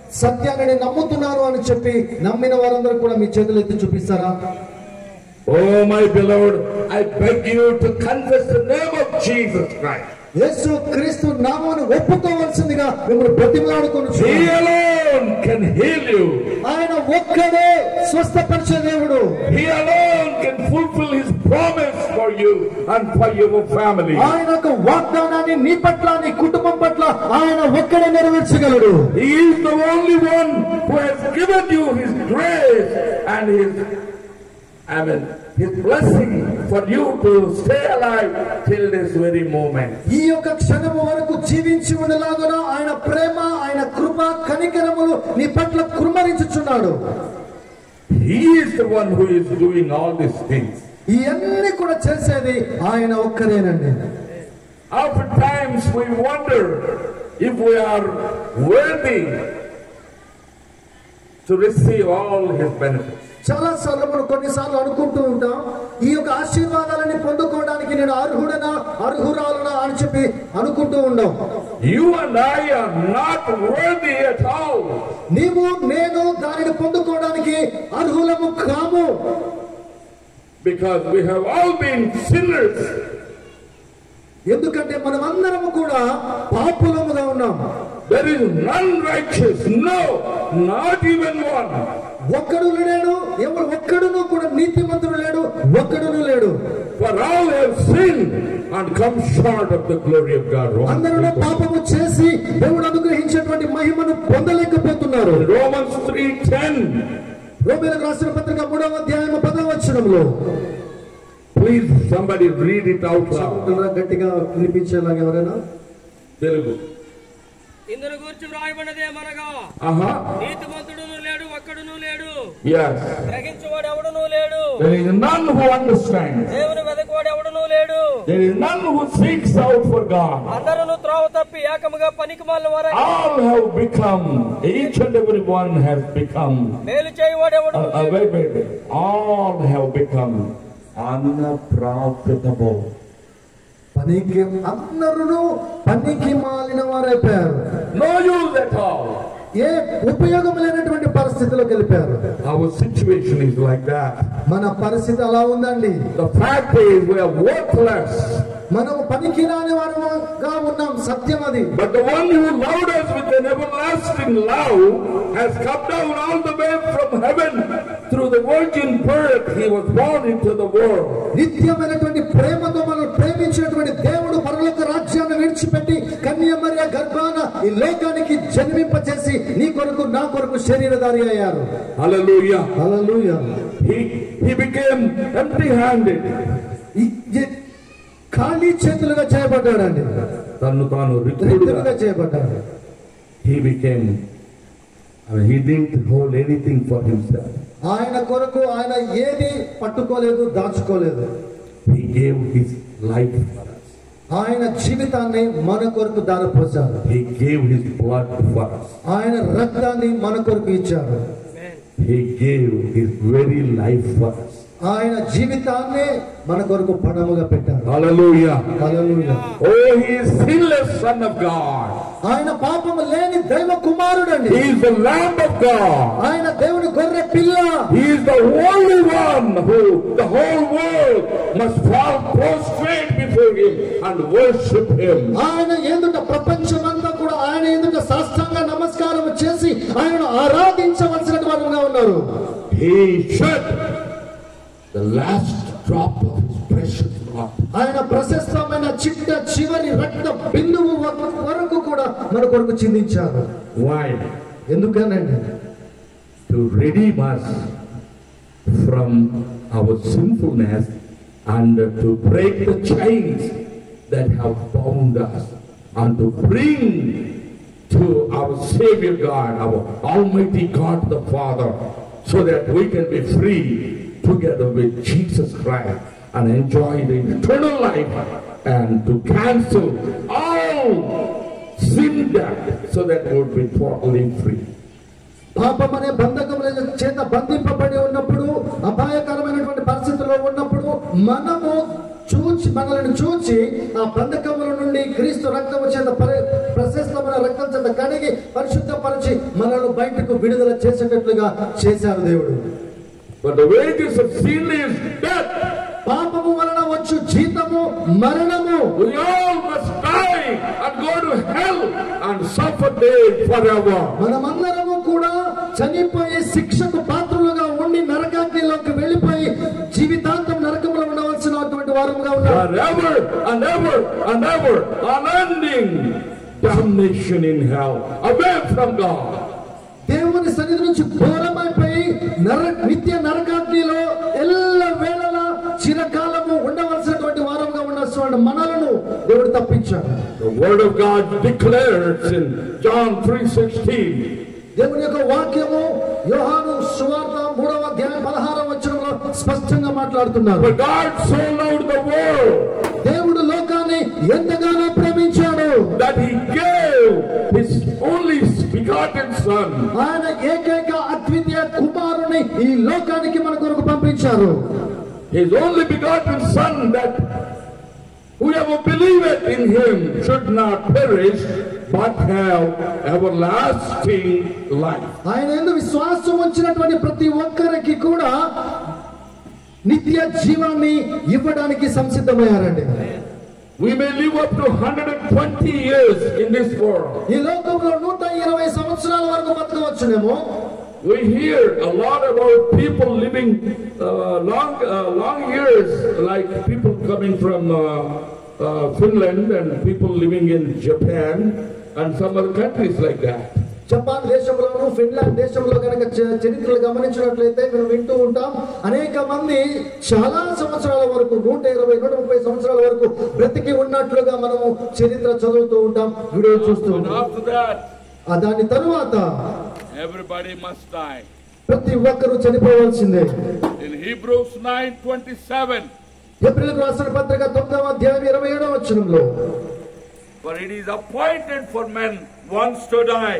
సత్యాన్ని నేను నమ్ముతున్నాను అని చెప్పి నమ్మిన వారందరూ కూడా మీ చేతులు ఎత్తి చూపిస్తారా Oh, my beloved, I beg you to confess the name of Jesus Christ. యేసు క్రీస్తు నామమును ఒప్పుకోవలసిందిగా మిమ్మల్ని బ్రతిమలాడుకొని He alone can heal you. ఆయన ఒక్కడే స్వస్థపరిచే దేవుడు He alone can fulfill His promise for you and for your family. ఆయన యొక్క వాగ్దానాన్ని నీ పట్ల నీ కుటుంబం పట్ల ఆయన ఒక్కడే నెరవేర్చగలడు He is the only one who has given you His grace and His, I mean, His blessing for you to stay alive till this very moment. ఈ యొక్క క్షణము వరకు జీవించి ఉండలాగున ఆయన ప్రేమ ఆయన కృప కనికరములు నీ పట్ల కుమ్మరించుచున్నాడు He is the one who is doing all these things. ఇవన్నీ కూడా చేసేది ఆయన ఒక్కరేనండి Oftentimes we wonder if we are worthy to receive all His benefits. చాలా సార్లు మనం కొన్నిసార్లు అనుకుంటూ ఉంటాం ఈ యొక్క ఆశీర్వాదాలని పొందుకోవడానికి నేను అర్హుడనా అర్హురాలనా అని చెప్పి అనుకుంటూ ఉన్నాం You and I are not worthy at all. నీవు నేను దానిని పొందుకోవడానికి అర్హులము కాము Because we have all been sinners. ఎందుకంటే మనం అందరము కూడా పాపులముగా ఉన్నాం There is none righteous, no, not even one. ఒక్కడు లేడు ఎవరు ఒక్కడును కూడా నీతిమంతుడు లేడు ఒక్కడును లేడు For all have sinned and come short of the glory of God. అందరూ Romans పాపము చేసి దేవుడు అనుగ్రహించేటువంటి మహిమను పొందలేకపోతున్నారు 3:10. Romans 3.10. రోమిలకు రాసిన పత్రిక మూడవ అధ్యాయం పదవచనంలో Please somebody read it out loud. గట్టిగా వినిపించేలాగా ఎవరైనా Telugu. ఇందును గురించి వ్రాయబడినదేమనగా Uh-huh. నీతిమంతుడును లేడు ఒక్కడును లేడు Yes. గ్రహించువాడు ఎవడును లేడు There is none who understands. దేవుని వెదకువాడు ఎవడును లేడు There is none who seeks out for God. అందరూ త్రోవ తప్పి ఏకముగా పనికి మాలిన వారై All have become, each and every one has become, మేలు చేయవాడు ఎవడు uh, uh, wait, wait, wait. all have become unprofitable. పనికి అందరూ పనికి మాలిన వారైపోయారు No use at all. ఏ ఉపయోగం లేనటువంటి పరిస్థితిలోకి వెళ్ళిపోయారు Our situation is like that. మన పరిస్థితి అలా ఉందండి The fact is we are worthless. మనం పనికి రాని వారుగా ఉన్నాం సత్యం అది But the one who loved us with an everlasting love has come down all the way from heaven through the virgin birth. He was born into the world. నిత్యమైనటువంటి ప్రేమతో మనం ప్రేమించినటువంటి దేవుడు పరలోక రాజ్యాన్ని విడిచిపెట్టి కన్యమర్య గర్భాన ఈ లోకానికి జన్మింపచేసి నీ కొరకు నా కొరకు శరీరధారి అయ్యారు Hallelujah. Hallelujah He, he became empty handed. ఈ- ఈ- ఖాళీ చేతులుగా చేయబడ్డాడండి తను తాను రిక్తులుగా రిక్తుడుగా చేయబడ్డాడు he became I mean, he didn't hold anything for himself ఆయన కొరకు ఆయన ఏది పట్టుకోలేదు దాచుకోలేదు he gave his life for us ఆయన జీవితాన్ని మన కొరకు దారిపోశారు he gave his blood for us ఆయన రక్తాన్ని మన కొరకు ఇచ్చారు he gave his very life for us ఆయన జీవితాన్నే మన కొరకు పణముగా పెట్టారు hallelujah hallelujah. oh he is sinless son of god ఆయన పాపము లేని దైవ కుమారుడండి he is the lamb of god ఆయన దేవుని గొర్రె పిల్ల he is the only one who the whole world must fall prostrate before him and worship him ఆయన ఎందుక ప్రపంచమంతా కూడా ఆయన ఎందుక సాష్టాంగ నమస్కారం చేసి ఆయన ఆరాధించవలసిన వారుగా ఉన్నారు he shed the last drop of his precious blood ఆయన ప్రశస్తమైన చిట్ట చివరి రక్త బిందువు వరకు- వరకు కూడా మన కొరకు చిందించారు why ఎందుకనండి to redeem us from our sinfulness and to break the chains that have bound us and to bring to our Savior God, our Almighty God the Father, so that we can be free together with Jesus Christ and enjoy the eternal life and to cancel all sin debt so that we would be totally free. పాపం అనే బంధకముల చేత బంధింపబడి ఉన్నప్పుడు అపాయకరమైనటువంటి పరిస్థితుల్లో ఉన్నప్పుడు మనము చూచి మనల్ని చూచి ఆ బంధకముల నుండి నుండి క్రీస్తు రక్తము చేత పరి- ప్రశస్తమైన రక్తం చేత కడిగి పరిశుద్ధపరిచి మనల్ని బయటకు విడుదల చేసేటట్లుగా చేశారు దేవుడు But the wages of sin is death. పాపము వలన వచ్చు జీతము మరణము We all must die and go to hell and suffer there forever. మనమందరము కూడా చనిపోయే శిక్షకు పాత్రులుగా ఉండి నరకాగ్నిలోకి వెళ్ళిపోయి జీవితాంతం నరకంలో ఉండవలసినటువంటి వారముగా ఉన్నారు Forever and ever and ever, unending damnation in hell, away from God. దేవుని సన్నిధి నుంచి దూరమైపోయి నర నిత్య నరకాగ్నిలో ఎల్ల వేళలా చిరకాలము ఉండవలసినటువంటి వారముగా ఉండాల్సిన మనలను దేవుడు తప్పించాడు The word of God declares in John 3:16. దేవుని యొక్క వాక్యము యోహాను సువార్త మూడవ అధ్యాయం పదహారవ వచనంలో స్పష్టంగా మాట్లాడుతున్నారు For God so loved the world దేవుడు లోకాన్ని ఎంతగానో ప్రేమించాడు that he gave his only begotten son ఆయన ఏకైక అద్వితీయ కుమారుని ఈ లోకానికి మన కొరకు పంపించారు his only begotten son that whoever believeth in him should not perish but have everlasting life ఆయన ఎందు విశ్వాసం వచ్చినటువంటి ప్రతి ఒక్కరికి కూడా నిత్య జీవాన్ని ఇవ్వడానికి సంసిద్ధమయ్యారండి we may live up to 120 years in this world ఈ లోకంలో నూట ఇరవై సంవత్సరాల వరకు బతకవచ్చునేమో we hear a lot about people living uh, long uh, long years like people coming from uh, uh, Finland and people living in Japan and some other countries like that Japan దేశంలోను Finland దేశంలో కనుక చ- చరిత్రలు గమనించినట్లయితే మేము వింటూ ఉంటాం అనేక మంది చాలా సంవత్సరాల వరకు నూట ఇరవై నూట ముప్పై సంవత్సరాల వరకు బ్రతికి ఉన్నట్లుగా మనము చరిత్ర చదువుతూ ఉంటాం వీడియో చూస్తూ And ఉంటాం after that, ఆ దాని తరువాత everybody must die. ప్రతి ఒక్కరూ చనిపోవాల్సిందే In Hebrews 9:27, ఏప్రిల్ రాసిన పత్రిక తొమ్మిదవ అధ్యాయం ఇరవై ఏడవ వచనంలో for it is appointed for men once to die.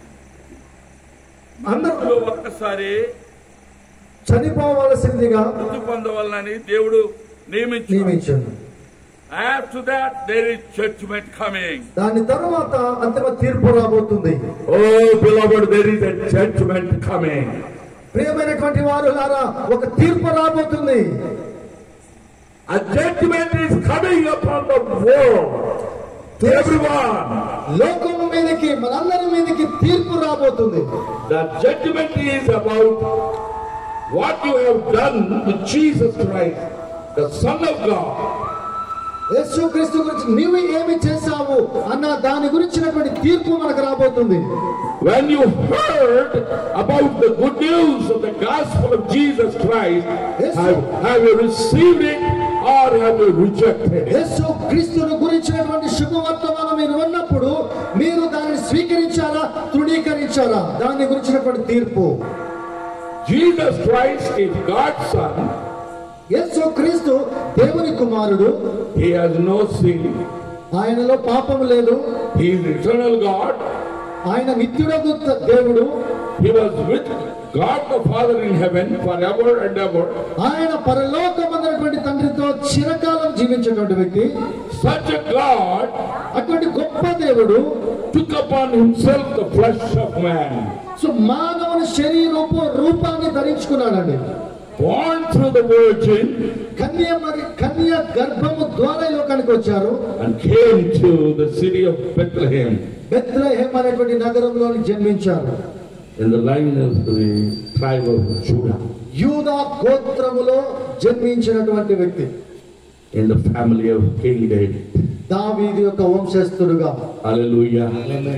అందరూ అందులో ఒక్కసారి చనిపోవలసిందిగా మృతి పొందవాలని దేవుడు నియమించాడు నియమించాడు After that, there is judgment coming. దాని తరువాత అంతిమ తీర్పు రాబోతుంది oh beloved there is a judgment coming ప్రియమైనటువంటి వారు ఒక తీర్పు రాబోతుంది a judgment is coming upon the world to everyone లోకం మీదకి మనందరి మీదకి తీర్పు రాబోతుంది The judgment is about what you have done with Jesus Christ, the Son of God. యేసు క్రీస్తు గురించి నీవు ఏమి చేశావు అన్న దాని గురించినటువంటి తీర్పు మనకు రాబోతుంది When you heard about the good news of the gospel of Jesus Christ, Yes, sir. have, have you received it or have you rejected it? యేసు క్రీస్తును గురించినటువంటి శుభవర్తమానం మీరు విన్నప్పుడు మీరు దానిని స్వీకరించారా తృణీకరించారా దాని గురించినటువంటి తీర్పు Jesus Christ is God's Son. యేసు క్రీస్తు దేవుని కుమారుడు He has no sin. ఆయనలో పాపం లేదు He is eternal God. ఆయన నిత్యుడగు దేవుడు He was with God the Father in heaven forever and ever. ఆయన పరలోకమందనటువంటి తండ్రితో చిరకాలం జీవించినటువంటి వ్యక్తి Such a God అటువంటి గొప్ప దేవుడు took upon himself the flesh of man. So మానవుని శరీరూపు రూపాన్ని ధరించుకున్నాడండి born through the Virgin కన్య మరి కన్య గర్భము ద్వారా ఈ లోకానికి వచ్చారు and came to the city of Bethlehem Bethlehem అనేటువంటి నగరంలోని జన్మించారు in the line of the tribe of Judah, యూదా గోత్రములో జన్మించినటువంటి వ్యక్తి in the family of King David. దావీదు యొక్క వంశస్థుడుగా Hallelujah.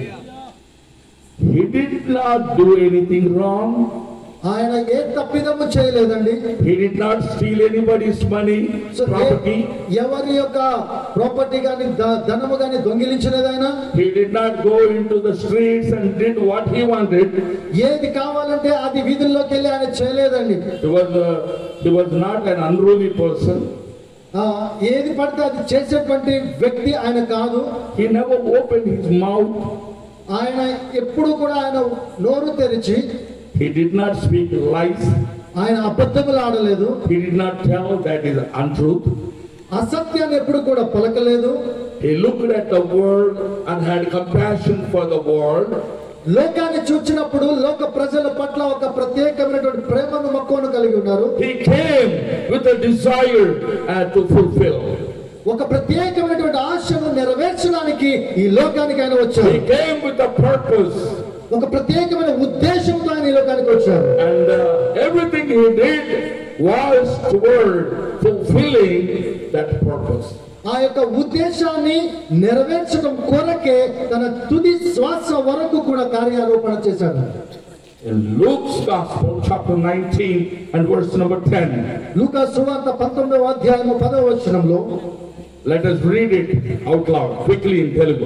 He did not do anything wrong. ఆయన ఏ తప్పిదము చేయలేదండి He did not steal anybody's money, so ఏ- property. ఎవరి యొక్క ప్రాపర్టీ గాని ద- ధనము గాని దొంగిలించలేదు ఆయన He did not go into the streets and did what he wanted. ఏది కావాలంటే అది వీధుల్లోకి వెళ్ళి ఆయన చేయలేదండి He was, uh, he was not an unruly person. ఆ, ఏది పడితే అది చేసేటువంటి వ్యక్తి ఆయన కాదు He never opened his mouth. ఆయన ఎప్పుడు కూడా ఆయన నోరు తెరిచి He did not speak lies. ఆయన అబద్ధములు ఆడలేదు He did not tell that is untruth. అసత్యాన్ని ఎప్పుడు కూడా పలకలేదు He looked at the world and had compassion for the world. లోకాన్ని చూచినప్పుడు లోక ప్రజల పట్ల ఒక ప్రత్యేకమైనటువంటి ప్రేమను మక్కువను కలిగి ఉన్నారు He came with a desire uh, to fulfill. ఒక ప్రత్యేకమైనటువంటి ఆశను నెరవేర్చడానికి ఈ లోకానికి ఆయన వచ్చారు He came with a purpose. ఒక ప్రత్యేకమైన ఉద్దేశంతో ఆయన ఈ లోకానికి వచ్చారు And uh, everything he did was toward fulfilling that purpose. ఆ యొక్క ఉద్దేశాన్ని నెరవేర్చడం కొరకే తన తుది శ్వాస వరకు కూడా కార్యారోపణ చేశాడు In Luke's Gospel, chapter 19 and verse number 10, లూకా సువార్త పంతొమ్మిదవ అధ్యాయము పదవ వచనంలో let us read it out loud, quickly in Telugu.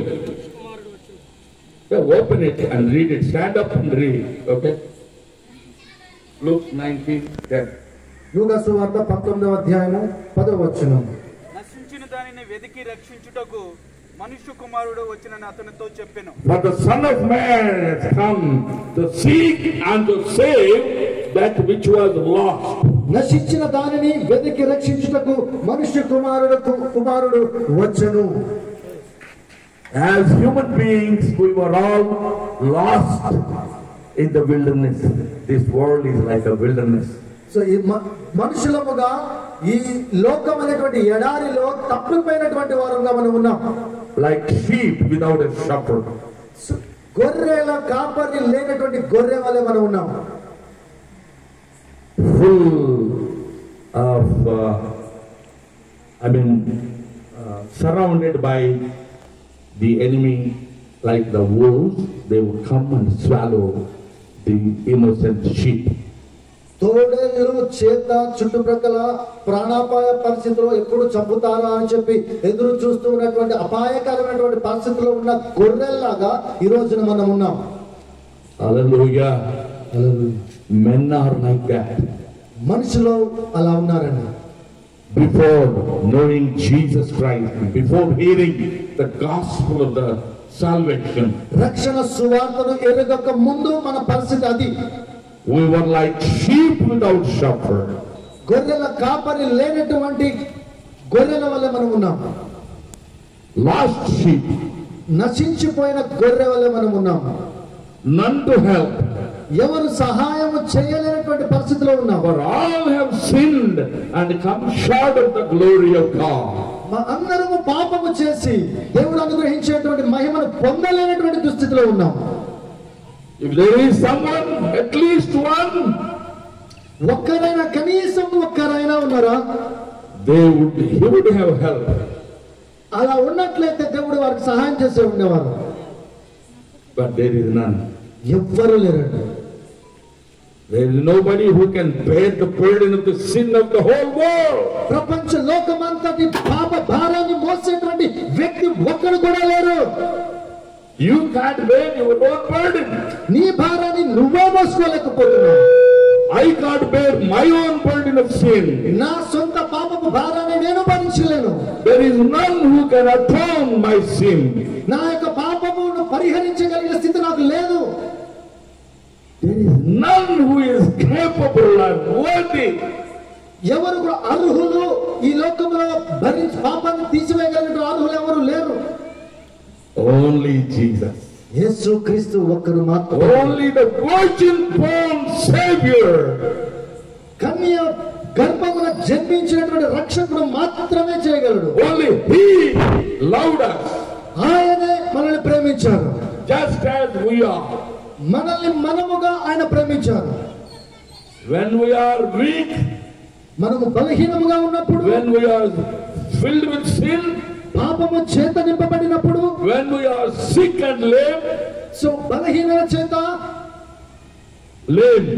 Yeah, open it and read it. Stand up and read, okay? Luke 19, 10. లూకా సువార్త పంతొమ్మిదవ అధ్యాయము పదవ వచనం నశించిన దానిని వెదికి రక్షించుటకు మనుష్య కుమారుడు వచ్చినని అతనితో చెప్పెను For the Son of Man has come to seek and to save that which was lost. నశించిన దానిని వెతికి రక్షించుటకు మనుష్య కుమారుడు కుమారుడు వచ్చను As human beings, we were all lost in the wilderness. This world is like a wilderness. So ఈ మ- మనుషులముగా ఈ లోకం అనేటువంటి ఎడారిలో తప్పిపోయినటువంటి వారంగా మనం ఉన్నాం Like sheep without a shepherd. So గొర్రెల కాపరి లేనటువంటి గొర్రె వలె మనం ఉన్నాం full of, uh, I mean, uh, surrounded by the enemy like the wolves, they would come and swallow the innocent sheep. తోడేళ్ళు చేత చుట్టుప్రక్కల ప్రాణాపాయ పరిస్థితిలో ఎప్పుడు చంపుతారా అని చెప్పి ఎదురు చూస్తూ ఉన్నటువంటి అపాయకరమైనటువంటి పరిస్థితిలో ఉన్న గొర్రెల్లాగా ఈ రోజున మనం ఉన్నాం Hallelujah. Men are like that. మనుషులు అలా ఉన్నారండి Before knowing Jesus Christ, before hearing the gospel of the salvation, రక్షణ సువార్తను ఎరగక ముందు మన పరిస్థితి అది we were like sheep without shepherd. గొర్రెల కాపరి లేనటువంటి గొర్రెల వల్ల మనం ఉన్నాం Lost sheep, నశించిపోయిన గొర్రె వల్ల మనం ఉన్నాం none to help. ఎవరు సహాయం చేయలేనటువంటి పరిస్థితిలో ఉన్నాం For all have sinned and come short of the glory of God. మా అందరము పాపము చేసి దేవుడు అనుగ్రహించేటువంటి మహిమను పొందలేనటువంటి దుస్థితిలో ఉన్నాం If there is someone, at least one, ఒక్కరైనా కనీసం ఒక్కరైనా ఉన్నారా they would, he would have help. అలా ఉన్నట్లయితే దేవుడు వారికి సహాయం చేసే ఉండేవారు But there is none. ఎవ్వరూ లేరండి There is nobody who can bear the burden of the sin of the whole world. ప్రపంచ లోకమంతటి పాప భారాన్ని మోసేటువంటి వ్యక్తి ఒక్కడు కూడా లేరు You can't bear your own burden. నీ భారాన్ని నువ్వే మోసుకోలేకపోతున్నావు I can't bear my own burden of sin. నా సొంత పాపపు భారాన్ని నేను భరించలేను There is none who can atone my sin. నా యొక్క పాపమును పరిహరించగలిగిన స్థితి నాకు లేదు There is none who is capable and worthy. ఎవరు కూడా అర్హులు ఈ లోకంలో భరించి పాపాన్ని తీసివేయగలిగిన అర్హులు ఎవరు లేరు Only Jesus. యేసు క్రీస్తు ఒక్కరు మాత్రమే Only the virgin born Savior. కన్య గర్భమున జన్మించినటువంటి రక్షకుడు మాత్రమే చేయగలడు Only He loved us ఆయనే మనల్ని ప్రేమించారు just as we are. మనల్ని మనముగా ఆయన ప్రేమించారు When we are weak, మనము బలహీనముగా ఉన్నప్పుడు when we are filled with sin, పాపము చేత నింపబడినప్పుడు when we are sick and lame, so బలహీనత చేత lame,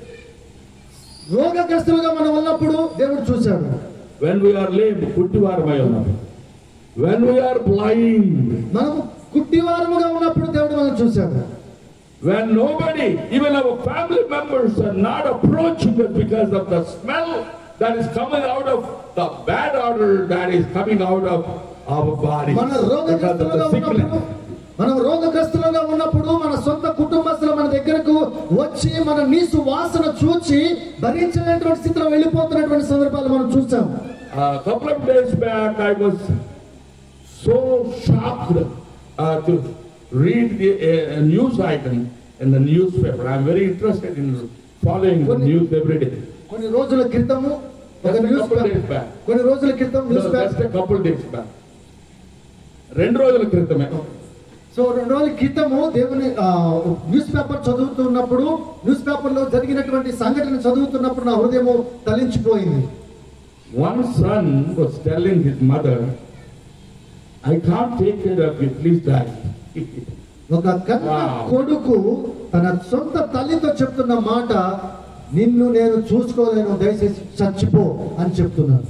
రోగగ్రస్తులుగా మనం ఉన్నప్పుడు దేవుడు చూశాడు when we are lame, పుట్టివారమై ఉన్నాం. When we are blind, మనము గుడ్డివారముగా ఉన్నప్పుడు దేవుడు మనం చూశాడు when nobody, even our family members, are not approaching us because of the smell that is coming out of the bad odor that is coming out of our body మన because of రోగగ్రస్తులుగా the ఉన్నప్పుడు sickness. మనం రోగగ్రస్తులుగా ఉన్నప్పుడు మన సొంత కుటుంబస్తులు మన దగ్గరకు వచ్చి మన నీసు వాసన చూచి భరించలేనటువంటి స్థితిలో వెళ్ళిపోతున్నటువంటి సందర్భాలు మనం చూసాం A couple of days back, I was so shocked uh, to read the uh, news item in the newspaper. I'm very interested in following the news every day. కొన్ని రోజుల క్రితము ఒక Just a news couple paper days back. కొన్ని రోజుల క్రితం No, news just paper a couple days back. రెండు రోజుల క్రితమే సో రెండు రోజుల క్రితము దేవుని ఆ, న్యూస్ పేపర్ చదువుతున్నప్పుడు న్యూస్ పేపర్ లో జరిగినటువంటి సంఘటన చదువుతున్నప్పుడు నా హృదయము తలించిపోయింది One son was telling his mother, I can't take care of you, please die. ఒక కన్న Wow. కొడుకు తన సొంత తల్లితో చెప్తున్న మాట నిన్ను నేను చూసుకోలేను దయచేసి చచ్చిపో అని చెప్తున్నాను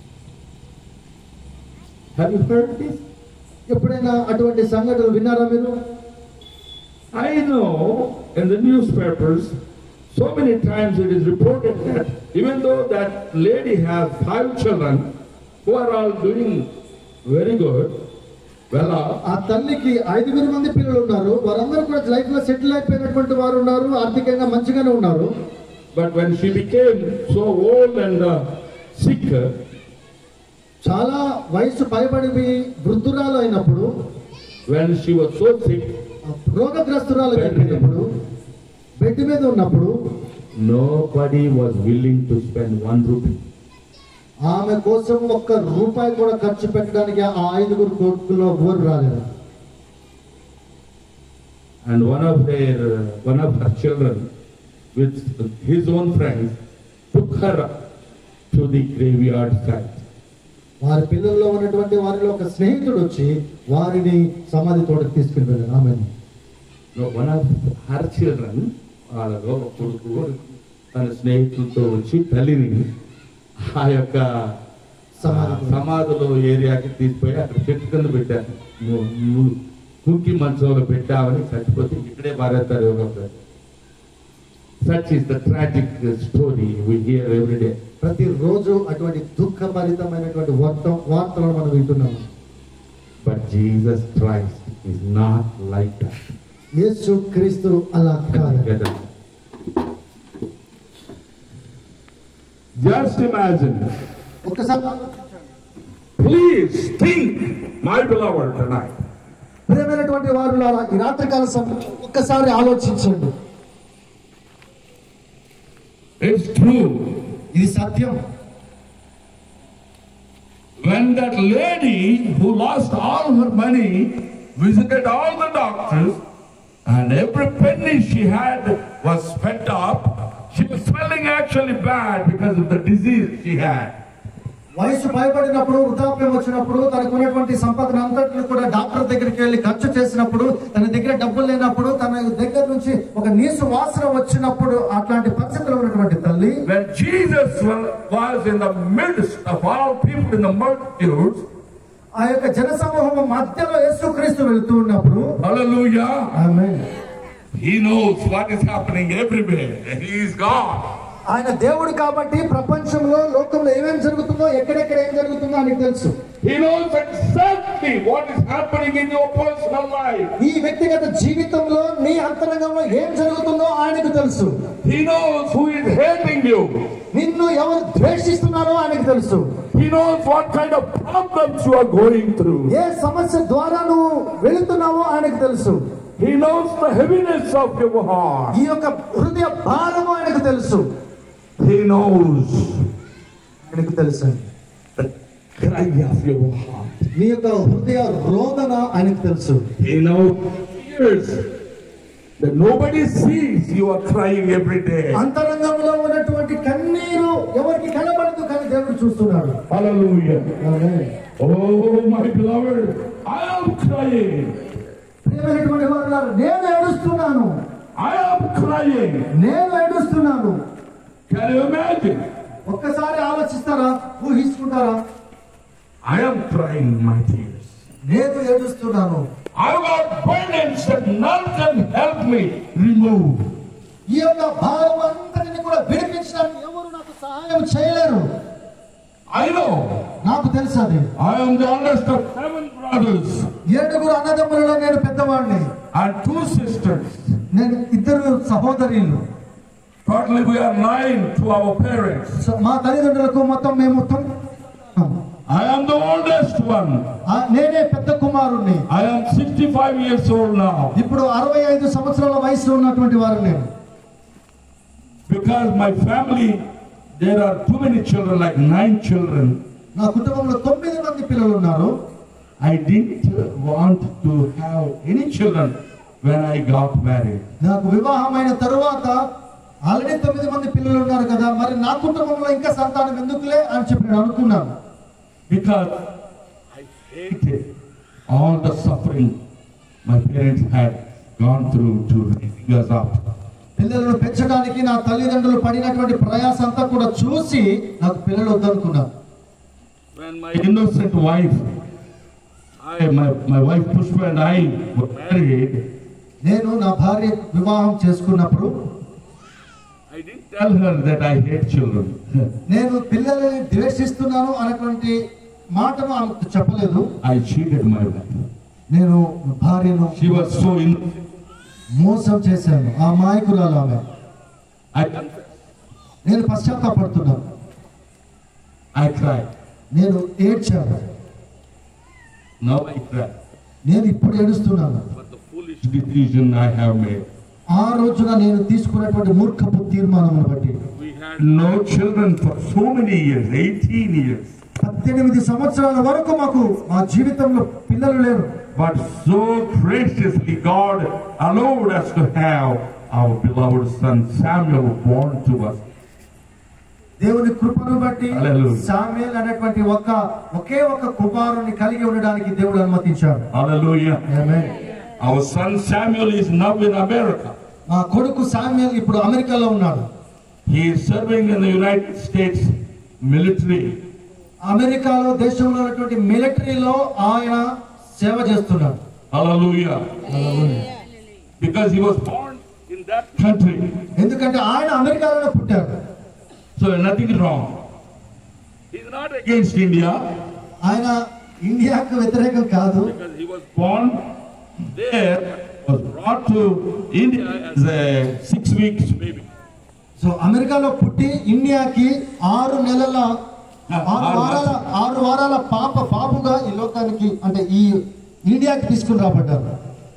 Have you heard this? ఎప్పుడైనా అటువంటి సంఘటనలు విన్నారా మీరు I know in the newspapers, so many times it is reported that even though that lady has five children who are all doing very good, well off, ఆ తల్లికి ఐదుగురు మంది పిల్లలు ఉన్నారు వారందరూ కూడా లైఫ్ లో సెటిల్ అయిపోయినటువంటి వారు ఉన్నారు ఆర్థికంగా మంచిగానే ఉన్నారు but when she became so old and uh, sick, చాలా వయసు పైబడి వృద్ధురాలు అయినప్పుడు when she was so sick, రోగగ్రస్తురాలు అయినప్పుడు బెడ్ మీద ఉన్నప్పుడు nobody was willing to spend one rupee. ఆమె కోసం ఒక్క రూపాయి కూడా ఖర్చు పెట్టడానికి ఆ ఐదుగురు కొడుకుల్లో ఎవరు రాలేదు And one of their, uh, one of her children, with his own friends, took her to the graveyard site. వారి పిల్లల్లో ఉన్నటువంటి వారిలో ఒక స్నేహితుడు వచ్చి వారిని సమాధి తోటకి తీసుకుని వెళ్ళారు ఆమె No, one of her children, వాళ్ళలో ఒక కొడుకు తన స్నేహితులతో వచ్చి తల్లిని ఆ యొక్క సమాధి. సమాధిలో ఏరియాకి తీసుకుపోయి అక్కడ చెట్టు కింద పెట్టారు ము- ము- కుంకి మంచంలో పెట్టామని చచ్చిపోతే ఇక్కడే పారేస్తారు ఎవరో such is the tragic story we hear every day ప్రతిరోజు అటువంటి దుఃఖభరితమైనటువంటి వార్త వార్తలను మనం వింటున్నాము but Jesus Christ is not like that యేసు క్రీస్తు అలా కాదు జస్ట్ ఇమాజిన్ ఒక్కసారి please think my beloved tonight ప్రియమైనటువంటి వారు ఈ రాత్రికాల సమయంలో ఒక్కసారి ఆలోచించండి It's true. ఇది సత్యం When that lady who lost all her money visited all the doctors and every penny she had was spent up, she was feeling actually bad because of the disease she had. వయసు భయపడినప్పుడు వృద్ధాప్యం వచ్చినప్పుడు తనకు ఉన్నటువంటి సంపదన అంతటిని కూడా doctor దగ్గరికి వెళ్ళి ఖర్చు చేసినప్పుడు తన దగ్గర డబ్బులు లేనప్పుడు తన దగ్గర నుంచి ఒక నీసు వాసన వచ్చినప్పుడు అట్లాంటి పరిస్థితిలో ఉన్నటువంటి తల్లి When Jesus wa- was in the midst of all people in the multitudes, ఆ యొక్క జన సమూహం మధ్యలో యేసుక్రీస్తు వెళ్తూ ఉన్నప్పుడు hallelujah, ఆమె he knows what is happening everywhere. He is God. ఆయన దేవుడు కాబట్టి ప్రపంచంలో లోకంలో ఏమేమి జరుగుతుందో ఎక్కడెక్కడ ఏం జరుగుతుందో ఆయనకు తెలుసు He knows exactly what is happening in your personal life. ఈ వ్యక్తిగత జీవితంలో నీ అంతరంగంలో ఏం జరుగుతుందో ఆయనకు తెలుసు He knows who is hating you. నిన్ను ఎవరు ద్వేషిస్తున్నారో ఆయనకు తెలుసు He knows what kind of problems you are going through. ఏ సమస్య ద్వారా నువ్వు వెళుతున్నావో ఆయనకు తెలుసు He knows the heaviness of your heart. ఈ యొక్క హృదయ భారము ఆయనకు తెలుసు He knows ఆయనకు తెలుసు the cry of your heart. నీ యొక్క హృదయ రోదన ఆయనకు తెలుసు He knows tears that nobody sees you are crying every day. అంతరంగంలో ఉన్నటువంటి కన్నీరు ఎవరికి కనబడదు కానీ దేవుడు చూస్తున్నాడు Hallelujah. Amen. Oh, my beloved, I am crying. ప్రియమైనటువంటి వారు ఉన్నారు. నేను ఏడుస్తున్నాను I am crying. నేను ఏడుస్తున్నాను Can you imagine? ఒక్కసారి ఆలోచిస్తారా ఊహించుకుంటారా I am crying my tears. నేను ఏడుస్తున్నాను I've got burdens that none can help me remove. ఈ యొక్క భారం అంతటిని కూడా విడిపించడానికి ఎవరు నాకు సహాయం చేయలేరు I know నాకు తెలుసు అది I am the oldest of seven brothers ఏడుగురు అన్నదమ్ములలో నేను పెద్దవాడిని and two sisters. నేను ఇద్దరు సహోదరులు Totally, we are nine to our parents. So మా తల్లిదండ్రులకు మొత్తం మేము తొమ్మిది. I am the oldest one. ఆ, నేనే పెద్ద కుమారుణ్ణి I am 65 years old now. ఇప్పుడు అరవై ఐదు సంవత్సరాల వయసులో ఉన్నటువంటి వారు నేను Because my family, there are too many children, like nine children. నా కుటుంబంలో తొమ్మిది మంది పిల్లలు ఉన్నారు I didn't want to have any children when I got married. నాకు వివాహమైన తరువాత ఆల్రెడీ తొమ్మిది మంది పిల్లలు ఉన్నారు కదా మరి నా కుటుంబంలో ఇంకా సంతానం ఎందుకులే అని చెప్పి నేను అనుకున్నాను Because I hated all the suffering my parents had gone through to raising us up. పిల్లలను పెంచడానికి నా తల్లిదండ్రులు పడినటువంటి ప్రయాస అంతా కూడా చూసి నాకు పిల్లలు వద్దనుకున్నాను When my innocent wife, I, my, my wife Pushpa and I were married, నేను నా భార్య వివాహం చేసుకున్నప్పుడు I didn't tell her that I hate children. నేను పిల్లల్ని ద్వేషిస్తున్నాను అనేటువంటి మాటను ఆమెకు చెప్పలేదు I cheated my wife. నేను భార్యను She was so innocent. మోసం చేశాను ఆ మాయకురాలు ఆమె I confessed. నేను పశ్చాత్తాపడుతున్నాను I cried. నేను ఏడ్చాను Now I cry. నేను ఇప్పుడు ఏడుస్తున్నాను But the foolish decision I have made. ఆ రోజున నేను తీసుకున్నటువంటి మూర్ఖపు తీర్మానమును బట్టి We had no children for so many years, 18 years. పద్దెనిమిది సంవత్సరాల వరకు మాకు మా జీవితంలో పిల్లలు లేరు But so graciously God allowed us to have our beloved son Samuel born to us. దేవుని కృపను బట్టి Hallelujah. సామేల్ అనేటువంటి ఒక ఒకే ఒక కుమారుని కలిగి ఉండడానికి దేవుడు అనుమతించాడు Hallelujah. Amen. Our son Samuel is now in America. మా కొడుకు సామ్యుల్ ఇప్పుడు అమెరికాలో ఉన్నాడు He is serving in the United States military. అమెరికాలో దేశంలో ఉన్నటువంటి మిలిటరీలో ఆయన సేవ చేస్తున్నాడు Hallelujah. Because he was born in that country. ఎందుకంటే ఆయన అమెరికాలోనే పుట్టాడు So nothing wrong. He's not against India ఆయన ఇండియాకు వ్యతిరేకం కాదు because he was born there, was brought to India as a six weeks baby. So అమెరికాలో పుట్టి ఇండియాకి ఆరు నెలల ఆరు వారాల ఆరు వారాల పాప బాబుగా ఈ లోకానికి అంటే ఈ ఇండియాకి తీసుకుని రాబడ్డారు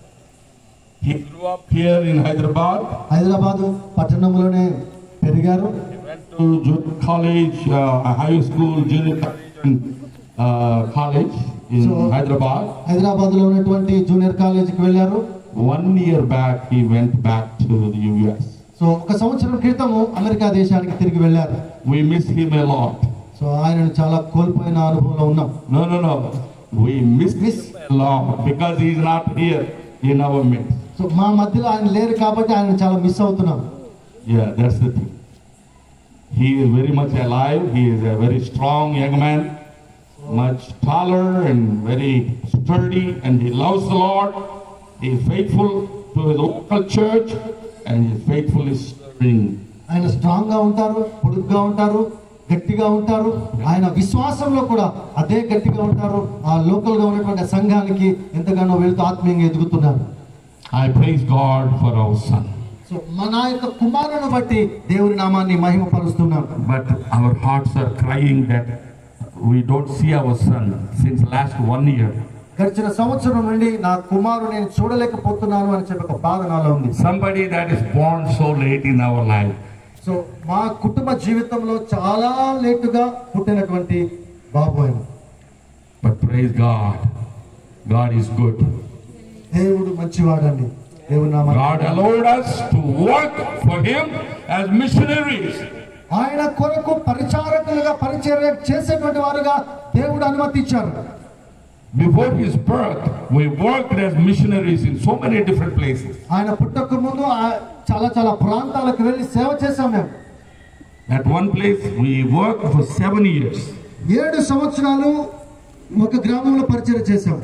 He grew up here in Hyderabad. Hyderabad పట్టణంలోనే పెరిగారు He went to junior college, uh, high school, junior college, and uh, college in So- Hyderabad. Hyderabad లో ఉన్నటువంటి జూనియర్ కాలేజీకి వెళ్ళారు One year back, he went back to the US. So ఒక సంవత్సరం క్రితము America దేశానికి తిరిగి వెళ్ళారు We miss him a lot. So ఆయనను చాలా కోల్పోయిన అనుభవంలో ఉన్నాం No, no, no. We miss him a lot because he is not here in our midst. So మా మధ్యలో ఆయన లేరు కాబట్టి ఆయన చాలా మిస్ అవుతున్నాం Yeah, that's the thing. He is very much alive. He is a very strong young man, much taller and very sturdy, and he loves the Lord. He is faithful to his local church, and he is faithfully serving. ఆయన strong గా ఉంటారు పొడుగ్గా ఉంటారు గట్టిగా ఉంటారు ఆయన విశ్వాసంలో కూడా అదే గట్టిగా ఉంటారు ఆ లోకల్ గా ఉన్నటువంటి సంఘానికి ఎంతగానో వెళ్తూ ఆత్మీయంగా ఎదుగుతున్నారు I praise God for our son. So మన యొక్క కుమారుని బట్టి దేవుని నామాన్ని మహిమపరుస్తున్నాం But our hearts are crying that we don't see our son since last one year. గడిచిన సంవత్సరం నుండి నా కుమారుడు నేను చూడలేకపోతున్నాను అని చెప్పి ఒక బాధ నాలో ఉంది Somebody that is born so late in our life. So మా కుటుంబ జీవితంలో చాలా లేటుగా పుట్టినటువంటి బాబు ఆయన But praise God. God is good. దేవుడు మంచివాడండి దేవుడు నామ God allowed us to work for Him as missionaries. ఆయన కొరకు పరిచారకులుగా పరిచర్య చేసేటువంటి వారుగా దేవుడు అనుమతించారు Before His birth, we worked as missionaries in so many different places. ఆయన పుట్టక ముందు ఆ- చాలా చాలా ప్రాంతాలకు వెళ్ళి సేవ చేశాం మేము At one place, we worked for seven years. ఏడు సంవత్సరాలు ఒక గ్రామంలో పరిచయం చేశాం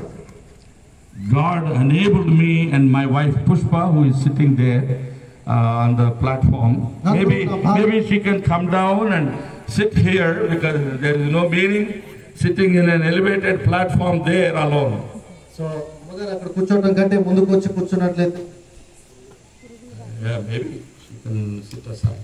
God enabled me and my wife Pushpa, who is sitting there uh, on the platform. Maybe, maybe she can come down and sit here because there is no meaning sitting in an elevated platform there alone. So మొదలు అక్కడ కూర్చోవడం కంటే ముందుకు వచ్చి కూర్చున్నట్లయితే Yeah, maybe she can sit aside.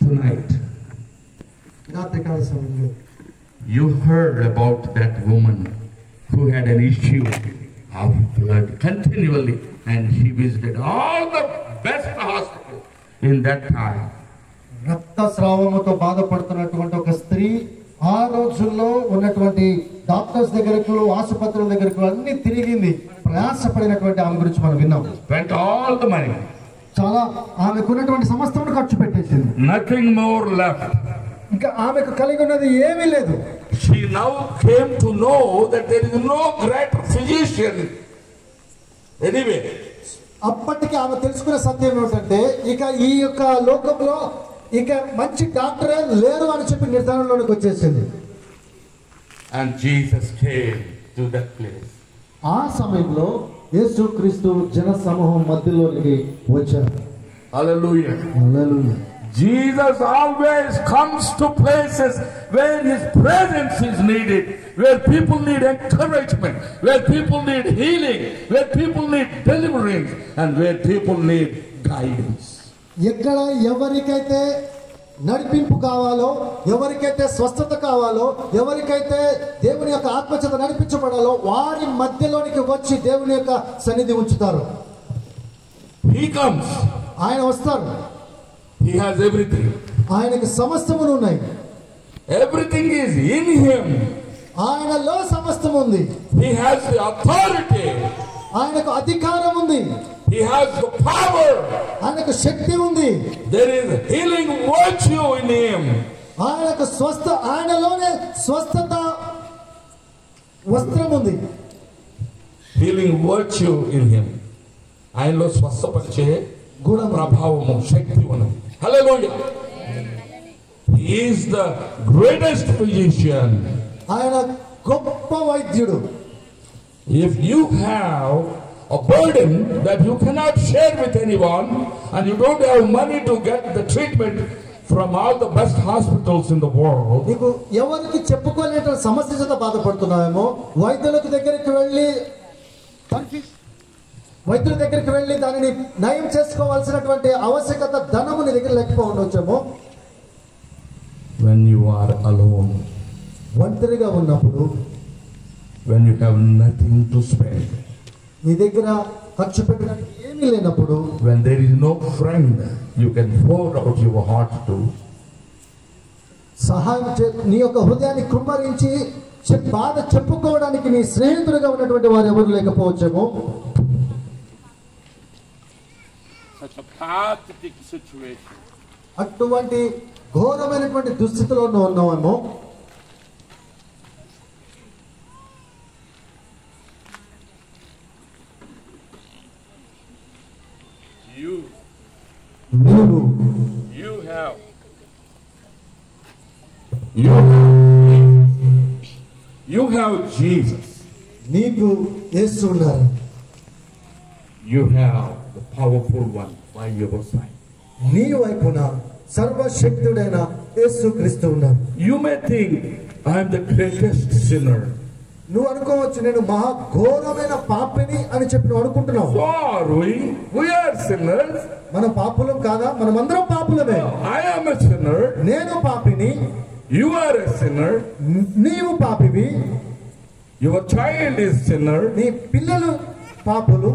tonight, రాత్రికాల సమయంలో you heard about that woman who had an issue of blood continually, and she visited all the best hospitals in that time. రక్తస్రావముతో బాధపడుతున్నటువంటి ఒక స్త్రీ ఆ రోజుల్లో ఉన్నటువంటి డాక్టర్స్ దగ్గరకు ఆసుపత్రుల దగ్గరకు అన్ని తిరిగింది ప్రయాసపడినటువంటి ఆమె గురించి మనం విన్నాం Spent all the money, చాలా ఆమెకున్నటువంటి సమస్తమును ఖర్చు పెట్టేసింది nothing more left. ఇంకా ఆమెకు కలిగి ఉన్నది ఏమీ లేదు She now came to know that there is no greater physician anyway. అప్పటికి ఆమె తెలుసుకున్న సత్యం ఏమిటంటే ఇక ఈ యొక్క లోకంలో ఇక మంచి డాక్టరే లేరు అని చెప్పి నిర్ధారణలోనికి వచ్చేసింది And Jesus came to that place. ఆ సమయంలో యేసుక్రీస్తు జన సమూహం మధ్యలోనికి వచ్చారు Hallelujah. Hallelujah. Jesus always comes to places where His presence is needed, where people need encouragement, where people need healing, where people need deliverance, and where people need guidance. ఎక్కడ ఎవరికైతే నడిపింపు కావాలో ఎవరికైతే స్వస్థత కావాలో ఎవరికైతే దేవుని యొక్క ఆత్మచేత నడిపించబడాలో వారి మధ్యలోనికి వచ్చి దేవుని యొక్క సన్నిధి ఉంచుతారు He comes, ఆయన వస్తారు He has everything. ఆయనకి సమస్తములు ఉన్నాయి Everything is in Him. ఆయనలో సమస్తం ఉంది He has the authority, ఆయనకు అధికారం ఉంది He has the power. ఆయనకు శక్తి ఉంది There is healing virtue in Him. ఆయనకు స్వస్థ ఆయనలోనే స్వస్థత వస్త్రం ఉంది హీలింగ్ వర్చ్యూ ఇన్ హిమ్ ఆయనలో స్వస్థపరిచే గుణ ప్రభావము శక్తి ఉన్నది hallelujah is the greatest physician ఆయన గొప్ప వైద్యుడు if you have a burden that you cannot share with anyone and you don't have money to get the treatment from all the best hospitals in the world నీకు ఎవరికి చెప్పుకోలేని సమస్య చేత బాధపడుతున్నావేమో వైద్యులకు దగ్గరికి వెళ్ళి వైద్యుల దగ్గరికి వెళ్ళి దానిని నయం చేసుకోవాల్సినటువంటి ఆవశ్యకత ధనము నీ దగ్గర లేకపోవచ్చేమో when you are alone ఒంటరిగా ఉన్నప్పుడు when you have nothing to spend నీ దగ్గర ఖర్చు పెట్టడానికి ఏమీ లేనప్పుడు when there is no friend you can pour out your heart to సహాయం చే నీ యొక్క హృదయాన్ని కృమ్మరించి చె- బాధ చెప్పుకోవడానికి నీ స్నేహితులుగా ఉన్నటువంటి వారు ఎవరు లేకపోవచ్చేమో Such a pathetic situation. అటువంటి ఘోరమైనటువంటి దుస్థితిలో నువ్వు ఉన్నావేమో You, నీవు you have, You, you have Jesus. నీకు యేసు ఉన్నారు You have the powerful one by your side. నీ వైపున సర్వశక్తుడైన యేసు క్రీస్తు ఉన్నారు You may think I am the greatest sinner. నువ్వు అనుకోవచ్చు నేను మహా ఘోరమైన పాపిని అని చెప్పి నువ్వు అనుకుంటున్నావు So are we. We are sinners. మన పాపులం కాదా మనమందరం పాపులమే I am a sinner. నేను పాపిని You are a sinner. న- నీవు పాపివి Your child is sinner. నీ పిల్లలు పాపులు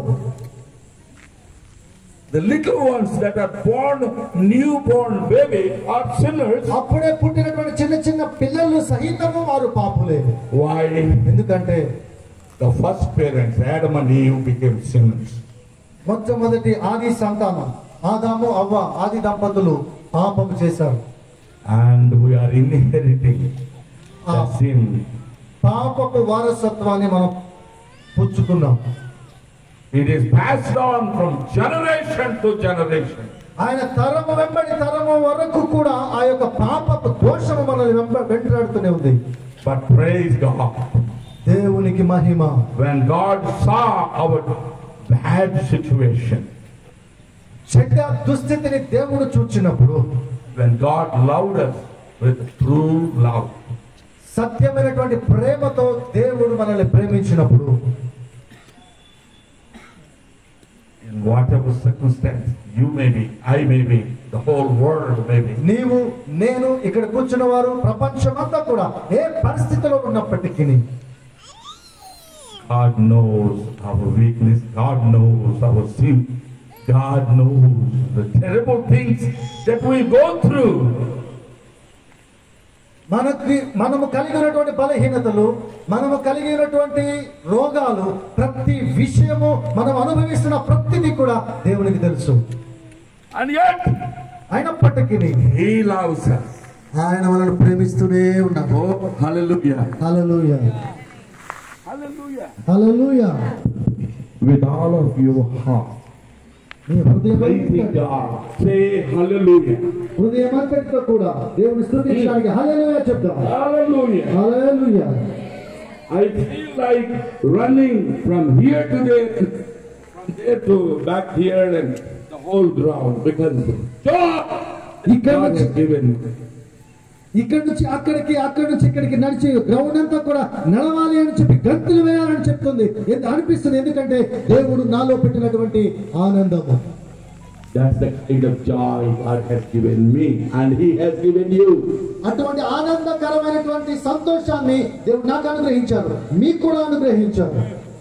The little ones that are born, newborn baby are sinners. అప్పుడే పుట్టినటువంటి చిన్న చిన్న పిల్లలు సహితము వారు పాపులే Why? ఎందుకంటే The first parents, Adam and Eve, became sinners. మొట్టమొదటి ఆది సంతానం ఆదాము అవ్వ ఆది దంపతులు పాపము చేశారు And we are inheriting the Ah. sin. పాపపు వారసత్వాన్ని మనం పుచ్చుకున్నాం It is passed on from generation to generation. ఆయన తరము వెంబడి తరము వరకు కూడా ఆ యొక్క పాపపు దోషము మనల్ని వెంబ వెంటాడుతూనే ఉంది But praise God. దేవునికి మహిమ When God saw our bad situation, చెడ్డ దుస్థితిని దేవుడు చూచినప్పుడు when God loved us with true love, సత్యమైనటువంటి ప్రేమతో దేవుడు మనల్ని ప్రేమించినప్పుడు He whatever circumstance you may be, I may be, the whole world may be. నీవు నేను ఇక్కడ కూర్చున్న వారు ప్రపంచమంతా కూడా ఏ పరిస్థితిలో ఉన్నప్పటికీ God knows our weakness. God knows our sin. God knows the terrible things that we go through. మనకి మనము కలిగినటువంటి బలహీనతలు మనము కలిగినటువంటి రోగాలు ప్రతి విషయము మనం అనుభవిస్తున్న ప్రతిదీ కూడా దేవునికి తెలుసు And yet, అయినప్పటికీ He loves us. ఆయన మనల్ని ప్రేమిస్తూనే ఉన్నాడు Oh, hallelujah. Hallelujah hallelujah. Hallelujah With all of your heart. నీ హృదయం Praising God. Say hallelujah. హృదయం అంతటితో కూడా దేవుని స్తుతించడానికి హల్లెలూయా చెప్తాం Hallelujah. Hallelujah I feel like running from here to there, from there to back here and the whole ground because God, ఇక్కడ God నుంచి has given me. ఇక్కడ నుంచి అక్కడికి అక్కడి నుంచి ఇక్కడికి నడిచి గ్రౌండ్ అంతా కూడా నడవాలి అని చెప్పి గంతులు వేయాలని చెప్తుంది ఎందు- అనిపిస్తుంది ఎందుకంటే దేవుడు నాలో పెట్టినటువంటి ఆనందము That's the kind of joy God has given me and He has given you. అటువంటి ఆనందకరమైనటువంటి సంతోషాన్ని దేవుడు నాకు అనుగ్రహించారు మీకు కూడా అనుగ్రహించారు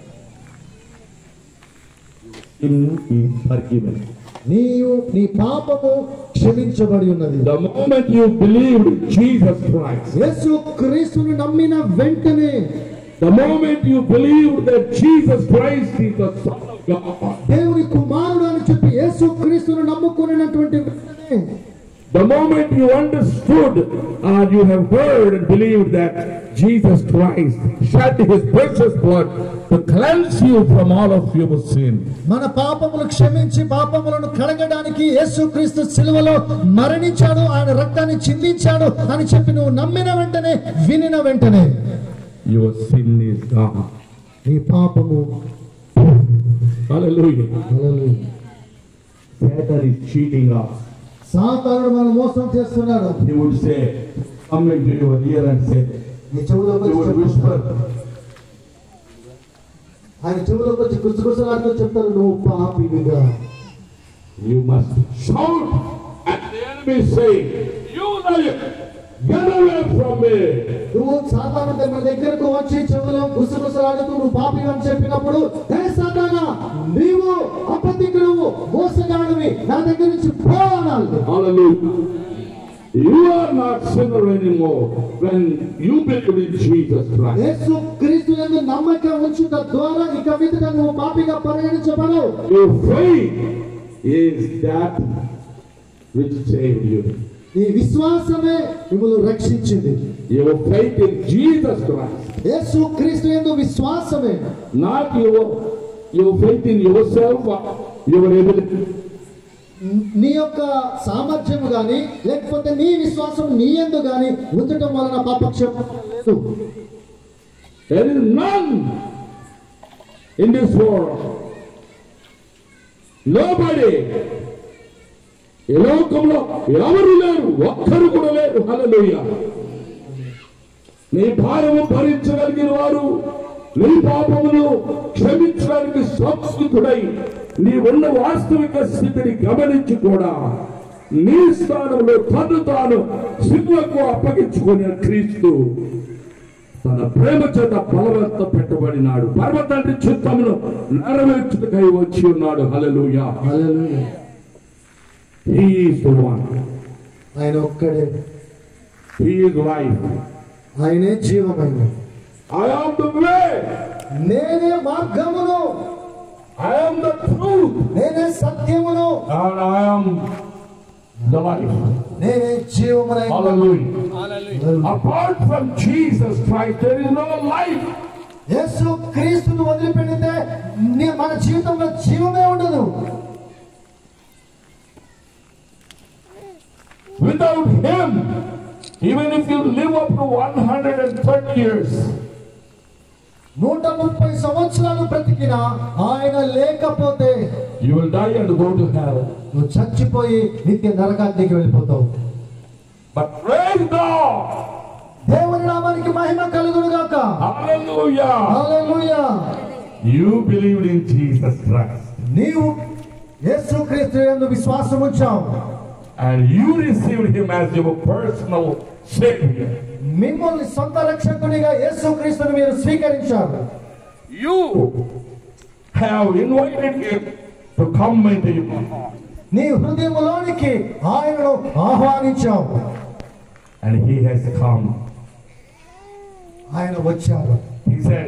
Sin is forgiven. నీవు నీ పాపము క్షమించబడి ఉన్నది The moment you believed in Jesus Christ, యేసు క్రీస్తును నమ్మిన వెంటనే the moment you believed that Jesus Christ is the Son of God, దేవుని కుమారుడు అని చెప్పి యేసు క్రీస్తును నమ్ముకున్నటువంటి వెంటనే the moment you understood and you have heard and believed that Jesus Christ shed His precious blood to cleanse you from all of your sin, మన పాపములు క్షమించి పాపములను కడగడానికి యేసుక్రీస్తు సిలువలో మరణించాడు ఆయన రక్తాన్ని చిందించాడు అని చెప్పి నువ్వు నమ్మిన వెంటనే వినిన వెంటనే your sin is gone. నీ పాపము Hallelujah. Hallelujah. Satan is cheating us. సాతానుడు మనం మోసం చేస్తున్నాడు He would say, come into your ear and say, నీ చెవులోకి he వచ్చి would whisper, చెప్తాడు. ఆయన చెవులోకి వచ్చి గుసగుసలాడుతూ చెప్తారు నువ్వు పాపివిగా You must shout at the enemy saying, You liar, get away from me. నువ్వు సాతాను దగ్గర దగ్గరకు వచ్చి చెవులో గుసగుసలాడుతూ నువ్వు పాపి అని చెప్పినప్పుడు హే సాతానా నీవు అబద్ధికుడు మోసగాడివి నా దగ్గర నుంచి పో అనాలి Hallelujah. You are not sinner anymore when you believe in Jesus Christ. యేసు క్రీస్తు యందు నమ్మకం ఉంచుట ద్వారా ఇక మీదట నువ్వు పాపిగా పరిగణించబడవు Your faith is that which saved you. నీ విశ్వాసమే మిమ్మల్ని రక్షించింది Your faith in Jesus Christ, యేసు క్రీస్తు యందు విశ్వాసమే not your, your faith in yourself, or your ability. నీ యొక్క సామర్థ్యము గాని లేకపోతే నీ విశ్వాసం నీ ఎందు గాని ఉంచటం వలన పాపక్షేమం లేదు There is none in this world. Nobody. ఈ లోకంలో ఎవరు లేరు ఒక్కరు కూడా లేరు హల్లెలూయా నీ భారము భరించగలిగిన వారు నీ పాపమును క్షమించడానికి సంస్కృతుడై నీ ఉన్న వాస్తవిక స్థితిని గమనించి కూడా నీ స్థానంలో తను తాను సిగ్గులకు అప్పగించుకునే క్రీస్తు తన ప్రేమ చేత బలవంత పెట్టబడినాడు పరమ తండ్రి చిత్తమును నెరవేర్చుటకై వచ్చి ఉన్నాడు hallelujah hallelujah. He is the one ఆయన ఒక్కడే హీ ఈస్ లైఫ్ ఆయనే జీవమైన ఐ ఆమ్ ద వే నేనే మార్గమును ఐ ఆమ్ ద ట్రూత్ నేనే సత్యమును and I am the life. నేనే జీవమునై Hallelujah. Apart from Jesus Christ, there is no life. యేసు క్రీస్తును వదిలిపెడితే నీ- మన జీవితంలో జీవమే ఉండదు Without Him, even if you live up to 130 years, నూట ముప్పై సంవత్సరాలు బ్రతికినా ఆయన లేకపోతే you will die and go to hell. నువ్వు చచ్చిపోయి నిత్య నరకానికి వెళ్ళిపోతావు But praise God! దేవుని నామానికి మహిమ కలుగును గాక Hallelujah! Hallelujah You believed in Jesus Christ. నీవు యేసుక్రీస్తు యందు విశ్వాసం ఉంచాం and you received him as your personal savior. మిమ్మల్ని సొంత రక్షకునిగా యేసుక్రీస్తుని మీరు స్వీకరించారు You have invited him to come into you. నీ హృదయంలోనికి ఆయనను ఆహ్వానించావు And he has come. ఆయన వచ్చారు He said,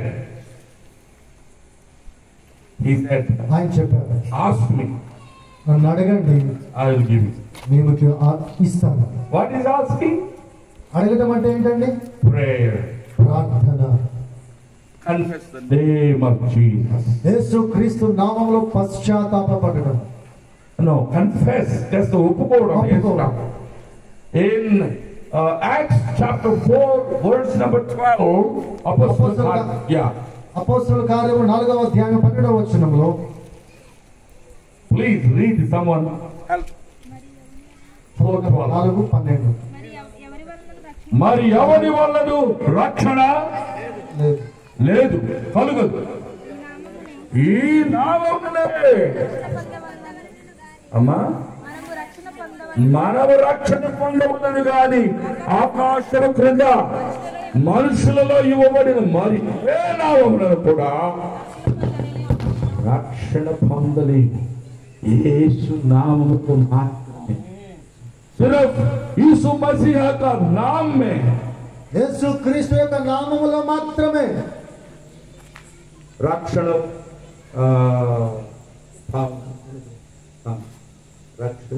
He said, ఆయన చెప్పారు Ask me, నన్ను అడగండి I will give you. మేము మీకు ఆ- ఇస్తాను What is asking? అడగటం అంటే ఏంటండి Prayer. ప్రార్థన Confess the name of Jesus. యేసు క్రీస్తు నామంలో పశ్చాత్తాపడటం No, confess. Just the ఒప్పుకోవడం ఒప్పుకోవడం. In uh, Acts chapter 4, verse number 12, Apostle, Apostle- yeah, అపోస్తుల కార్యము నాలుగవ అధ్యాయం పన్నెండవ వచనంలో please read someone. Help. 4, 12. నాలుగు పన్నెండు మరి ఎవ- ఎవరి వలన రక్షణ మరి ఎవరి వల్లదు రక్షణ లేదు లేదు కలుగదు ఈ నామమునే పొందవలనని అమ్మా మనము రక్షణ పొందవలన మానవ రక్షణ పొందవుతుంది కాని ఆకాశం క్రింద మనుషులలో ఇవ్వబడిన మరి ఏ నామములను కూడా రక్షణ పొందలేదు యేసు నామముతో మాత్రమే సిర్ఫ్ यीशु मसीह का नाम में యేసు క్రీస్తు యొక్క నామములో మాత్రమే రక్షణ ఆ, ఆ, ఆ, రక్షణ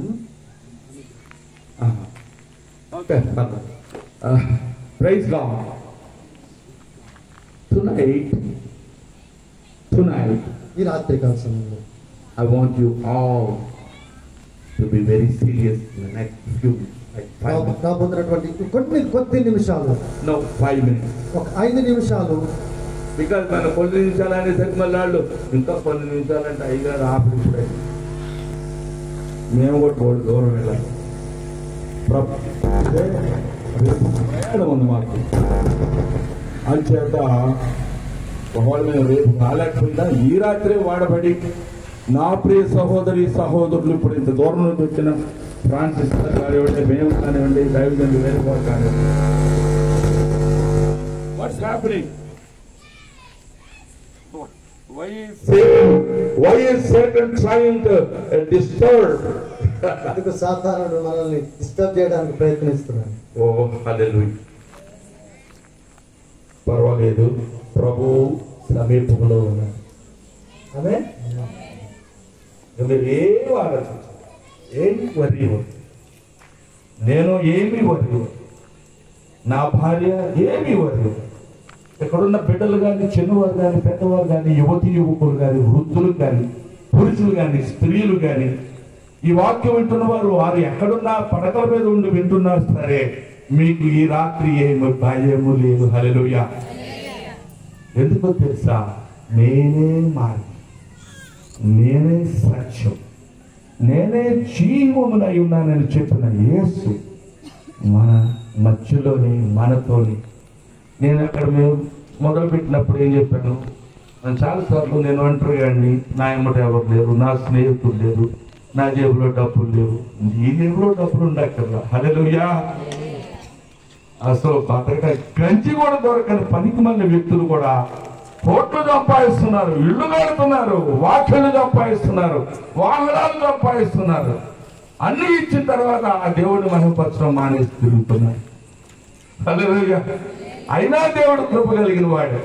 okay praise Lord tonight tonight ఈ రాత్రి కాల సమయంలో I want you all to be very serious in the next few like five రా- minutes. రాబోతున్నటువంటి కొన్ని కొద్ది నిమిషాలు No, five minutes. ఒక ఐదు నిమిషాలు బికాజ్ మన కొన్ని నిమిషాలు అనేసరికి మళ్ళీ వాళ్ళు ఇంకా కొన్ని నిమిషాలు అంటే అయ్యగారు ఆపడి ఇప్పుడే మేము కూడా బోర్డు దూరం వెళ్ళాలి ప్రభు అంటే రేపు ప్రయాణం ఉంది మాకు అంచేత ఒకవేళ మేము రేపు రాలేకుండా ఈ రాత్రే వాడబడి నా ప్రియ సహోదరి సహోదరులు ఇప్పుడు ఇంత దూరం నుంచి వచ్చిన ఫ్రాన్సిస్ గారు కానివ్వండి మేము కానివ్వండి దైవజనులు వేరే వారు కానివ్వండి what's happening Why is Satan, why is Satan trying to uh, disturb? అందుకు సాధారణుడు మనల్ని డిస్టర్బ్ చేయడానికి ప్రయత్నిస్తున్నాడు Oh, hallelujah. పర్వాలేదు ప్రభు సమీపంలో ఉన్నారు అదే మీరు ఏమి ఆలోచించారు ఏమి వరి నేను ఏమి వరి నా భార్య ఏమి వరి ఇక్కడున్న బిడ్డలు కానీ చిన్నవారు కానీ పెద్దవారు కానీ యువతి యువకులు కానీ వృద్ధులు కానీ పురుషులు కానీ స్త్రీలు కానీ ఈ వాక్యం వింటున్న వారు వారు ఎక్కడున్నా పడకల మీద ఉండి వింటున్నారు సరే మీకు ఈ రాత్రి ఏమి భయము లేదు హల్లెలూయా ఎందుకో తెలుసా నేనే మార్గం నేనే సత్యం నేనే జీవమునై ఉన్నానని చెప్పిన యేసు మన మధ్యలోని మనతోని నేను అక్కడ మేము మొదలు పెట్టినప్పుడు ఏం చెప్పాను నేను చాలాసార్లు నేను ఒంటరిగాండి నా ఎమ్మట ఎవరు లేరు నా స్నేహితులు లేరు నా జేబులో డబ్బులు లేవు నీ జేబులో డబ్బులు ఉండక్కర్లా హల్లెలూయా అసలు బతక గంజి కూడా దొరకని పనికి మళ్ళీ వ్యక్తులు కూడా కోట్లు సంపాదిస్తున్నారు ఇళ్ళు కడుతున్నారు వాక్యలు సంపాదిస్తున్నారు వాహనాలు సంపాదిస్తున్నారు అన్ని ఇచ్చిన తర్వాత ఆ దేవుడిని మహిమపరచడం మానేసి తిరుగుతున్నారు హల్లెలూయా అయినా దేవుడు కృప కలిగిన వాడు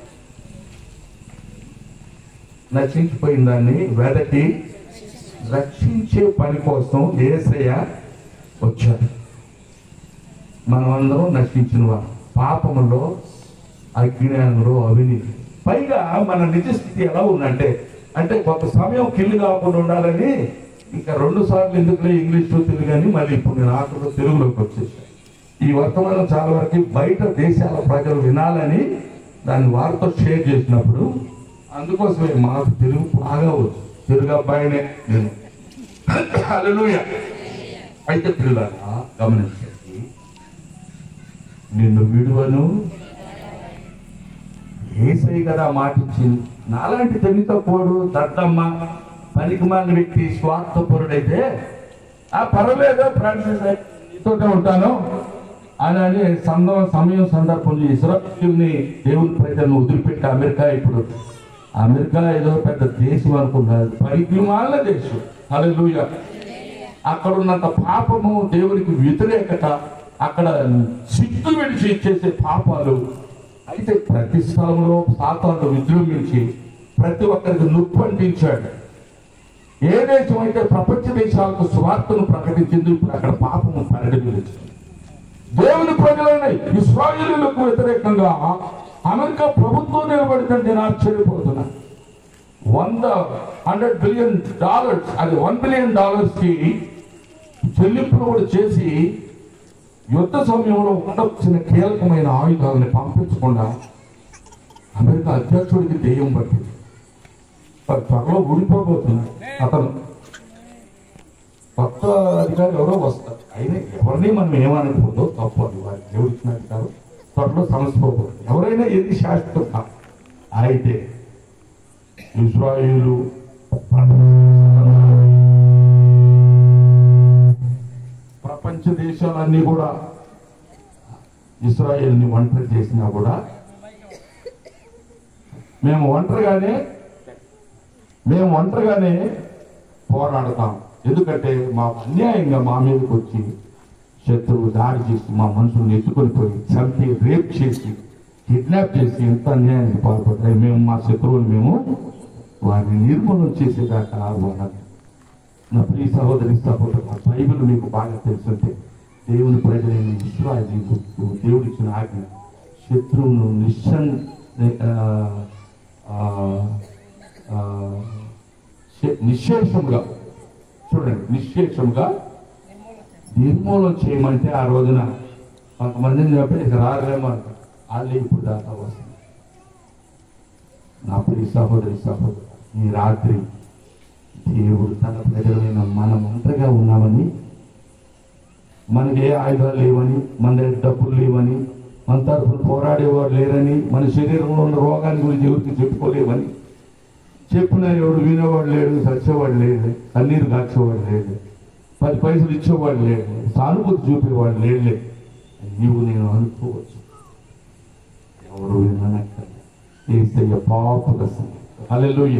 నశించిపోయిన దాన్ని వెదకి రక్షించే పని కోసం ఏసయ్య వచ్చాడు మనమందరం నశించిన వారు పాపములో అజ్ఞానంలో అవినీతి పైగా మన నిజ స్థితి ఎలా ఉందంటే అంటే కొంత సమయం కిల్లు కాకుండా ఉండాలని ఇంకా రెండు సార్లు ఎందుకులే ఇంగ్లీష్ తెలుగు అని మళ్ళీ ఇప్పుడు నేను ఆఖరిలో తెలుగులోకి వచ్చేసాను ఈ వర్తమానం చాలా వరకు బయట దేశాల ప్రజలు వినాలని దాన్ని వారితో షేర్ చేసినప్పుడు అందుకోసమే మాకు తెలుగు బాగా వచ్చు తెలుగు అబ్బాయినే నేను హల్లెలూయా అయితే పిల్లరా గమనించండి నిన్ను విడువను ఏసై కదా మాట ఇచ్చింది నాలాంటి తెలివి తక్కువడు దద్దమ్మ పనికిమాలిన వ్యక్తి స్వార్థపరుడైతే ఆ పర్వాలేదు ప్రాక్టీస్ నీతోనే ఉంటాను అని అని సందం సమయం సందర్భంలో ఇస్రాయిల్ని దేవుని ప్రజలను వదిలిపెట్టి అమెరికా ఇప్పుడు అమెరికా ఏదో పెద్ద దేశం అనుకున్నారు పరిమాల దేశం హల్లెలూయా అక్కడ ఉన్నంత పాపము దేవునికి వ్యతిరేకత అక్కడ సిగ్గు విడిచి చేసే పాపాలు అయితే ప్రతి స్థలంలో సాతాను విజృంభించి ప్రతి ఒక్కరికి నొప్పి అందించాడు ఏ దేశం అయితే ప్రపంచ దేశాలకు స్వార్థను ప్రకటించింది ఇప్పుడు అక్కడ పాపము పరిగణించింది దేవుని ప్రజలైన ఇస్రాయేలీలకు వ్యతిరేకంగా అమెరికా ప్రభుత్వం నిలబడితే నేను ఆశ్చర్యపోతున్నా వంద హండ్రెడ్ బిలియన్ డాలర్స్ అది వన్ బిలియన్ డాలర్స్ కి చెల్లింపులు కూడా చేసి యుద్ధ సమయంలో ఉండవలసిన కీలకమైన ఆయుధాలని పంపించకుండా అమెరికా అధ్యక్షుడికి దెయ్యం పట్టింది మరి త్వరలో ఊడిపోబోతున్నాడు అతను కొత్త అధికారులు ఎవరో వస్తారు అయినా ఎవరిని మనం ఏమనకూడదు తప్పు అది వారి దేవుడు ఇచ్చిన అధికారం త్వరలో సమస్య పోకూడదు ఎవరైనా ఏది శాశ్వతం కాదు అయితే ఇజ్రాయిలు ప్రపంచ దేశాలన్నీ కూడా ఇస్రాయేల్ని ఒంటరి చేసినా కూడా మేము ఒంటరిగానే మేము ఒంటరిగానే పోరాడతాం ఎందుకంటే మా అన్యాయంగా మా మీదకి వచ్చి శత్రువు దాడి చేసి మా మనుషుల్ని ఎత్తుకొని పోయి చంపి రేప్ చేసి కిడ్నాప్ చేసి ఎంత అన్యాయానికి పాల్పడ్డాయి మేము మా శత్రువులు మేము వారిని నిర్మూలన చేసేదాకా వాళ్ళని నా ప్రియ సహోదరి సహోదరు బైబిల్ మీకు బాగా తెలుసుంటే దేవుని ప్రజలైన ఇస్రాయలీలు దేవుడు ఇచ్చిన ఆజ్ఞ శత్రువును నిశ్చన్ ఆ, ఆ, ఆ, శే- నిశ్శేషముగా చూడండి నిశ్శేషముగా నిర్మూలన చేయమంటే ఆ రోజున కొంతమందిని చెప్పి ఇక రారేమో అంటారు. వాళ్ళు ఇప్పుడు దాకా వస్తుంది నా ప్రియ సహోదరి సహోదరు ఈ రాత్రి దేవుడు తన ప్రజలైన మనం ఒంటరిగా ఉన్నామని మనకి ఏ ఆయుధాలు లేవని మన దగ్గర డబ్బులు లేవని మన తరఫున పోరాడేవాడు లేరని మన శరీరంలో ఉన్న రోగాన్ని గురించి ఎవరికి చెప్పుకోలేవని చెప్పిన ఎవడు వినేవాడు లేడు సచ్చేవాడు లేడు కన్నీరు కాచేవాడు లేడు పది పైసలు ఇచ్చేవాడు లేడు సానుభూతి చూపేవాడు లేడులే నీవు నేను అనుకోవచ్చు ఎవరు విననక్కర్లేదు ఏసయ్య పాపుల అలెలుయ్య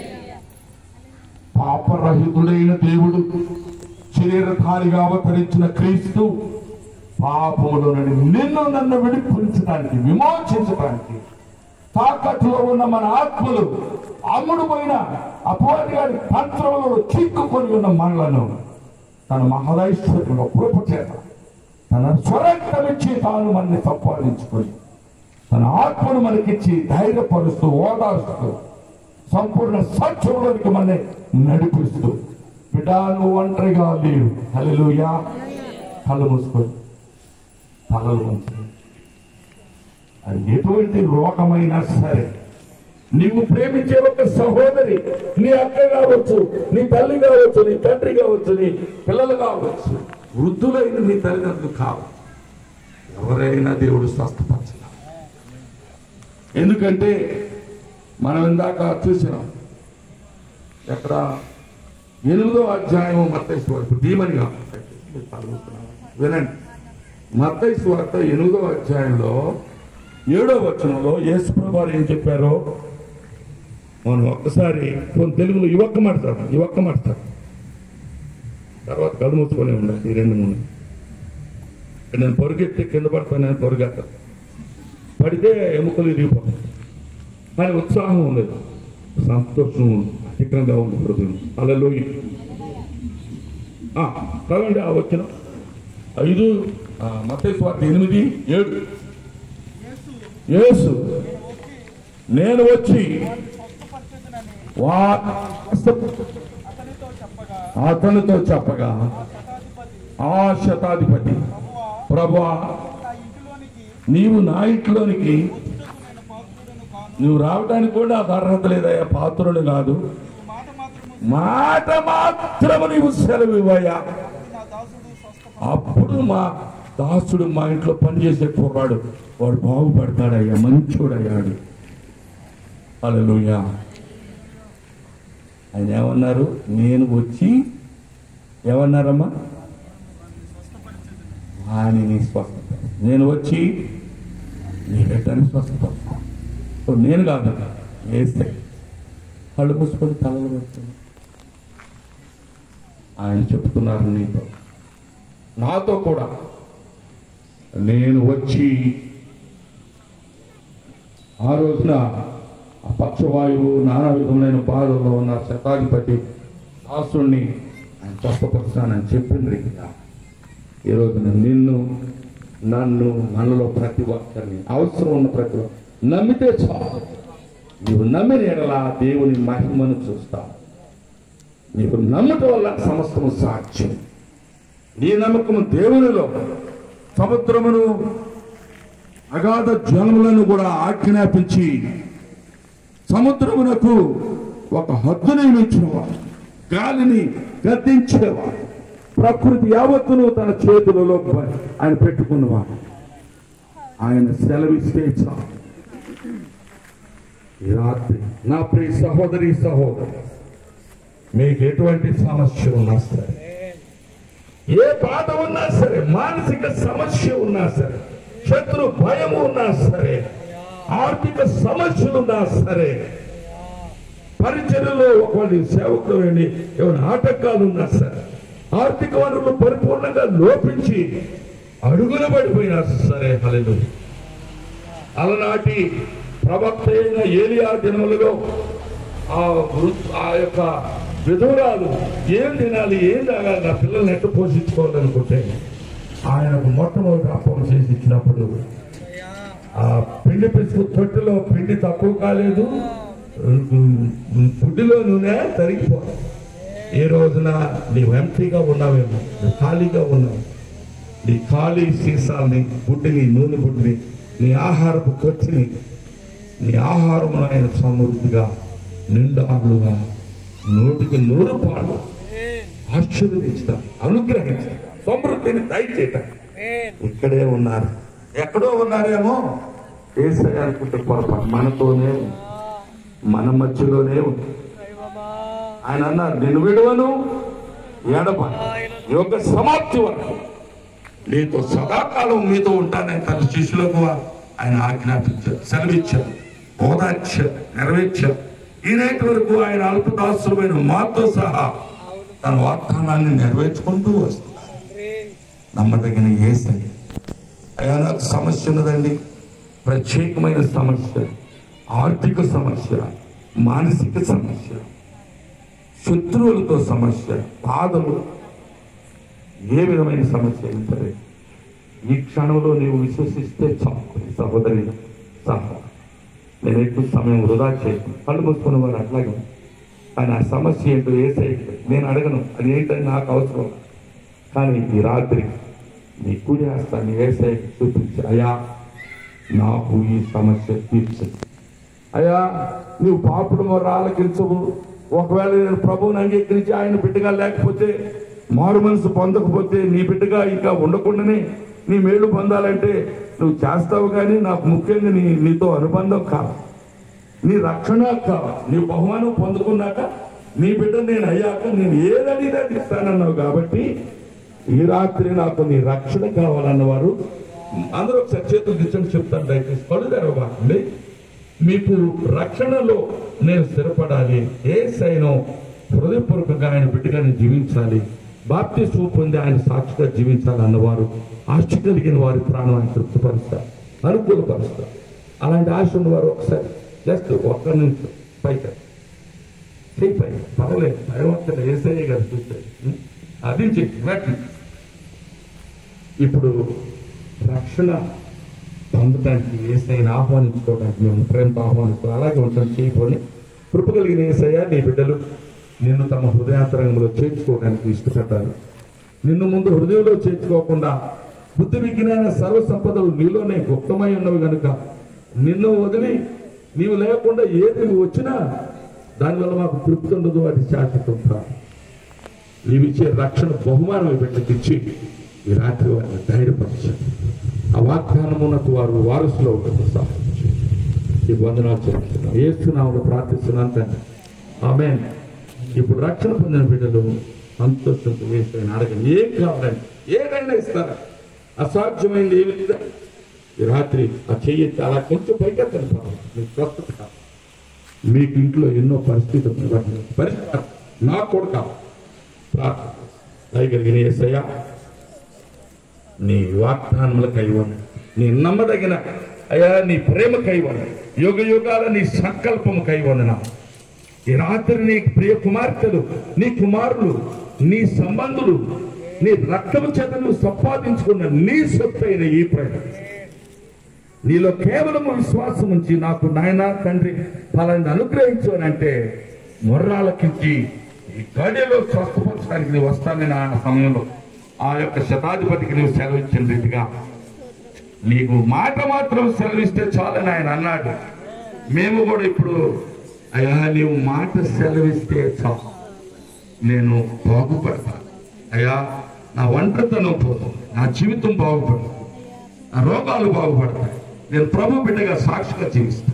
పాపరహితుడైన దేవుడు శరీరధారిగా అవతరించిన క్రీస్తు పాపములో నుండి నిన్ను నన్ను విడిపించడానికి విమోచించడానికి తాకట్టులో ఉన్న మన ఆత్మలు అమ్ముడు పోయిన అపవాది గారి తంత్రములలో చిక్కుకొని ఉన్న మనలను తన మహదైశ్వర్యంలో కృప చేత తన స్వరంతమిచ్చి తాను మనల్ని సంపాదించుకొని తన ఆత్మను మనకిచ్చి ధైర్యపరుస్తూ ఓదార్స్తూ సంపూర్ణ సత్యంలోనికి మన నడిపిస్తూ బిడాలు ఒంటరిగా లేవు హల్లెలూయా కళ్ళు మూసుకొని తలలు వంచుకొని అది ఎటువంటి రోగమైనా సరే నీవు ప్రేమించే ఒక సహోదరి నీ అక్క కావచ్చు నీ తల్లి కావచ్చు నీ తండ్రి కావచ్చు నీ పిల్లలు కావచ్చు వృద్ధులైన నీ తల్లిదండ్రులు కావచ్చు ఎవరైనా దేవుడు స్వస్థపరచగలరు ఎందుకంటే మనం ఇందాక చూసినాం ఎక్కడ ఎనిమిదో అధ్యాయం మత్తయి స్వార్థ ధీమనిగా వినండి మత్తయి స్వార్థ ఎనిమిదో అధ్యాయంలో ఏడో వచనంలో యేసుప్రభు వారు ఏం చెప్పారో మనం ఒక్కసారి కొన్ని తెలుగులో యువక్క మాడతాడు యువక్క మాడతాడు తర్వాత కళ్ళు మూసుకొని ఉండాలి ఈ రెండు మూడు నేను పొరుగెత్తి కింద పడతాను నేను పొరుగెత్త పడితే ఎముకలు ఇరిగిపోతాయి కానీ ఉత్సాహం ఉండదు సంతోషం అధికంగా ఉంది హృదయం అలలోయి చదవండి ఆ వచ్చిన ఐదు మత స్వార్థ ఎనిమిది ఏడు యేసు నేను వచ్చి వా అతనితో చెప్పగా అతనితో చెప్పగా ఆ శతాధిపతి ప్రభా నా ఇంటిలోనికి నీవు నా ఇంట్లోనికి నేను పాత్రుడను కాను నువ్వు రావడానికి కూడా నాకు అర్హత లేదయ్యా పాత్రుడు కాదు ఈ మాట మాత్రము మాట మాత్రము నీవు సెలవు ఇవ్వయ్యా నా దాసుడు స్వస్థ అప్పుడు మా దాసుడు మా ఇంట్లో పనిచేసే కుర్రాడు వాడు బాగుపడతాడయ్యా మంచోడయ్యాడు అలలుయా ఆయన ఏమన్నారు నేను వచ్చి ఏమన్నారమ్మా వాణిని స్వస్థత నేను వచ్చి నీ బిడ్డని స్వస్థపరుస్తాను సో నేను కాదు వేస్తే కళ్ళు మూసుకొని తలలు పెడుతుంది ఆయన చెప్తున్నారు నీతో నాతో కూడా నేను వచ్చి ఆ రోజున ఆ పక్షవాయువు నానా విధములైన బాధల్లో ఉన్న శతాధిపతి దాసుణ్ణి ఆయన స్వస్థపరుస్తానని చెప్పింది కదా ఈ రోజున నిన్ను నన్ను మనలో ప్రతి ఒక్కరిని అవసరం ఉన్న ప్రతి ఒక్క- నమ్మితే చాలు నీవు నమ్మిన ఎడలా దేవుని మహిమను చూస్తావు నీకు నమ్మటం వల్ల సమస్తము సాధ్యం నీ నమ్మకము దేవునిలో సముద్రమును అగాధ జలములను కూడా ఆజ్ఞాపించి సముద్రమునకు ఒక హద్దు నియమించినవాడు గాలిని గద్దించేవాడు ప్రకృతి యావత్తును తన చేతులలో ఆయన పెట్టుకున్నవాడు ఆయన సెలవిస్తే చాలు ఈ రాత్రి నా ప్రియ సహోదరి సహోదరు మీకు ఎటువంటి సమస్య ఉన్నా సరే ఏ బాధ ఉన్నా సరే మానసిక సమస్య ఉన్నా సరే శత్రు భయం ఉన్నా సరే ఆర్థిక సమస్యలు ఉన్నా సరే పరిచర్యలో ఒకవేళ సేవకులు వెళ్ళి ఏమైనా ఆటంకాలు ఉన్నా సరే ఆర్థిక వనరులు పరిపూర్ణంగా లోపించి అడుగున పడిపోయినా సరే హలేదు అలనాటి ప్రవక్త అయిన ఏలియా దినములలో ఆ వృ- ఆ యొక్క విధురాలు ఏం తినాలి ఏం తాగాలి నా పిల్లల్ని ఎట్టు పోషించుకోవాలనుకుంటే ఆయనకు మొట్టమొదటి అప్పం చేసి ఇచ్చినప్పుడు ఆ పిండి పిసుకు తొట్టిలో పిండి తక్కువ కాలేదు పుడ్డిలో నూనె తరిగిపోదు ఈ రోజున నీవు ఎంటీగా ఉన్నావేమో నువ్వు ఖాళీగా ఉన్నావు నీ ఖాళీ సీసాల్ని బుడ్డిని నూనె బుడ్డిని నీ ఆహారపు ఖర్చుని నీ ఆహారం ఆయన సమృద్ధిగా నిండాలుగా నోటికి నూరు పాలు ఆశీర్వదించడం అనుగ్రహించడం సమృద్ధిని దయచేయటం ఇక్కడే ఉన్నారు ఎక్కడో ఉన్నారేమో ఏసై అనుకుంటే పొరపాటు మనతోనే ఉంది. మన మధ్యలోనే ఉంది ఆయన అన్నారు నేను విడవను ఎడప యోగ సమాప్తి వరకు నీతో సదాకాలం మీతో ఉంటానని తన శిష్యులకు ఆయన ఆజ్ఞాపించారు సెలవిచ్చారు ఓదార్చారు నెరవేర్చారు ఈనాటి వరకు ఆయన అల్పదాసులమైన మాతో సహా తన వాగ్దానాన్ని నెరవేర్చుకుంటూ వస్తున్నారు నమ్మదగిన ఏసై అయ్యా నాకు సమస్య ఉన్నదండి ప్రత్యేకమైన సమస్య ఆర్థిక సమస్య మానసిక సమస్య శత్రువులతో సమస్య బాధలు ఏ విధమైన సమస్య అయినా సరే ఈ క్షణంలో నీవు విశ్వసిస్తే చాలు సహోదరి సహా నేను ఎక్కువ సమయం వృధా చేయను కళ్ళు మూసుకున్న వారు అట్లాగే ఉన్నారు. కానీ ఆ సమస్య ఏంటో ఏ సైడ్ నేను అడగను అది ఏంటని నాకు అవసరం కానీ ఈ రాత్రి నీ కుడి హస్తాన్ని ఏ సైడ్ చూపించి అయ్యా నాకు ఈ సమస్య తీర్చదు అయ్యా నువ్వు పాపుడు ఆలకించవు ఒకవేళ నేను ప్రభువుని అంగీకరించి ఆయన బిడ్డగా లేకపోతే మారు మనసు పొందకపోతే నీ బిడ్డగా ఇంకా ఉండకుండానే నీ మేలు పొందాలంటే నువ్వు చేస్తావు కానీ నాకు ముఖ్యంగా నీ నీతో అనుబంధం కావాలి నీ రక్షణ కావాలి నీ బహుమానం పొందుకున్నాక నీ బిడ్డ నేను అయ్యాక నేను ఏదడిగితే అది ఇస్తానన్నావు కాబట్టి ఈ రాత్రి నాకు నీ రక్షణ కావాలన్నవారు అందరూ ఒకసారి చేతులు దిచ్చని చెప్తాను దయచేసి కళ్ళు తెరవబాకండి మీకు రక్షణలో నేను స్థిరపడాలి ఏ సైనం హృదయపూర్వకంగా ఆయన బిడ్డగా నేను జీవించాలి బాప్తి పొంది ఆయన సాక్షిగా జీవించాలి అన్నవారు ఆశ కలిగిన వారి ప్రాణం ఆయన తృప్తిపరుస్తారు అనుకూలపరుస్తారు అలాంటి ఆశ ఉన్నవారు ఒకసారి జస్ట్ ఒక్క నిమిషం పైకి చెయ్యి పై పర్వాలేదు భగవంతుడు ఏసయ్య గారు చూస్తే అది చెయ్యి వెంటనే. ఇప్పుడు రక్షణ పొందడానికి ఏసైని ఆహ్వానించుకోవడానికి మేము ప్రేమతో ఆహ్వానిస్తాం అలాగే ఉంటాం చేయకొని కృప కలిగిన ఏసయ్య నీ బిడ్డలు నిన్ను తమ హృదయాంతరంగంలో చేర్చుకోవడానికి ఇష్టపడ్డారు నిన్ను ముందు హృదయంలో చేర్చుకోకుండా బుద్ధి విజ్ఞాన సర్వ సంపదలు నీలోనే గుప్తమై ఉన్నవి గనుక నిన్ను వదిలి నీవు లేకుండా ఏది నువ్వు వచ్చినా దానివల్ల మాకు తృప్తి ఉండదు అది శాశ్వతం కాదు నీవిచ్చే రక్షణ బహుమానం బిడ్డకి ఇచ్చి ఈ రాత్రి వారిని ధైర్యపరచండి ఆ వాగ్దానమునకు వారు వారసులో ఉండదు సహాయం చేయండి. ఈ వందనాలు చెప్తున్నాం ఏస్తున్నాము ప్రార్థిస్తున్నాను తండ్రి ఆమె ఇప్పుడు రక్షణ పొందిన బిడ్డలు సంతోషంతో వేసిన అడగండి ఏం కావాలండి ఏదైనా ఇస్తారా అసాధ్యమైంది ఏమి లేదా ఈ రాత్రి ఆ చెయ్యి చాలా కొంచెం పైకెత్తండి బాబు మీకు స్వస్థత కావాలి మీకు ఇంట్లో ఎన్నో పరిస్థితులు ఉన్నాయి. వాటిని పరిష్కారం నాకు కూడా కావాలి ప్రార్థన దయగలిగిన ఏసయ్యా నీ వాగ్దానముల కైవను నీ నమ్మదగిన అయ్యా నీ ప్రేమ కైవను యుగ యుగాల నీ సంకల్పము కైవన ఈ రాత్రి నీ ప్రియ కుమార్తెలు నీ కుమారులు నీ సంబంధులు నీ రక్తము చేత నువ్వు సంపాదించుకున్న నీ సొత్తైన ఈ ప్రజలు నీలో కేవలం విశ్వాసం ఉంచి నాకు నాయన తండ్రి ఫలాన్ని అనుగ్రహించు అని అంటే మొర్రాలకించి ఈ గడిలో స్వస్థపరచడానికి నీవు వస్తానని ఆ సమయంలో ఆ యొక్క శతాధిపతికి నువ్వు సెలవిచ్చిన రీతిగా నీకు మాట మాత్రం సెలవిస్తే చాలని ఆయన అన్నాడు మేము కూడా ఇప్పుడు అయ్యా నీవు మాట సెలవిస్తే చాలు నేను బాగుపడతాను అయ్యా నా ఒంటరితనం పోతుంది నా జీవితం బాగుపడుతుంది నా రోగాలు బాగుపడతాయి నేను ప్రభు బిడ్డగా సాక్షిగా జీవిస్తాను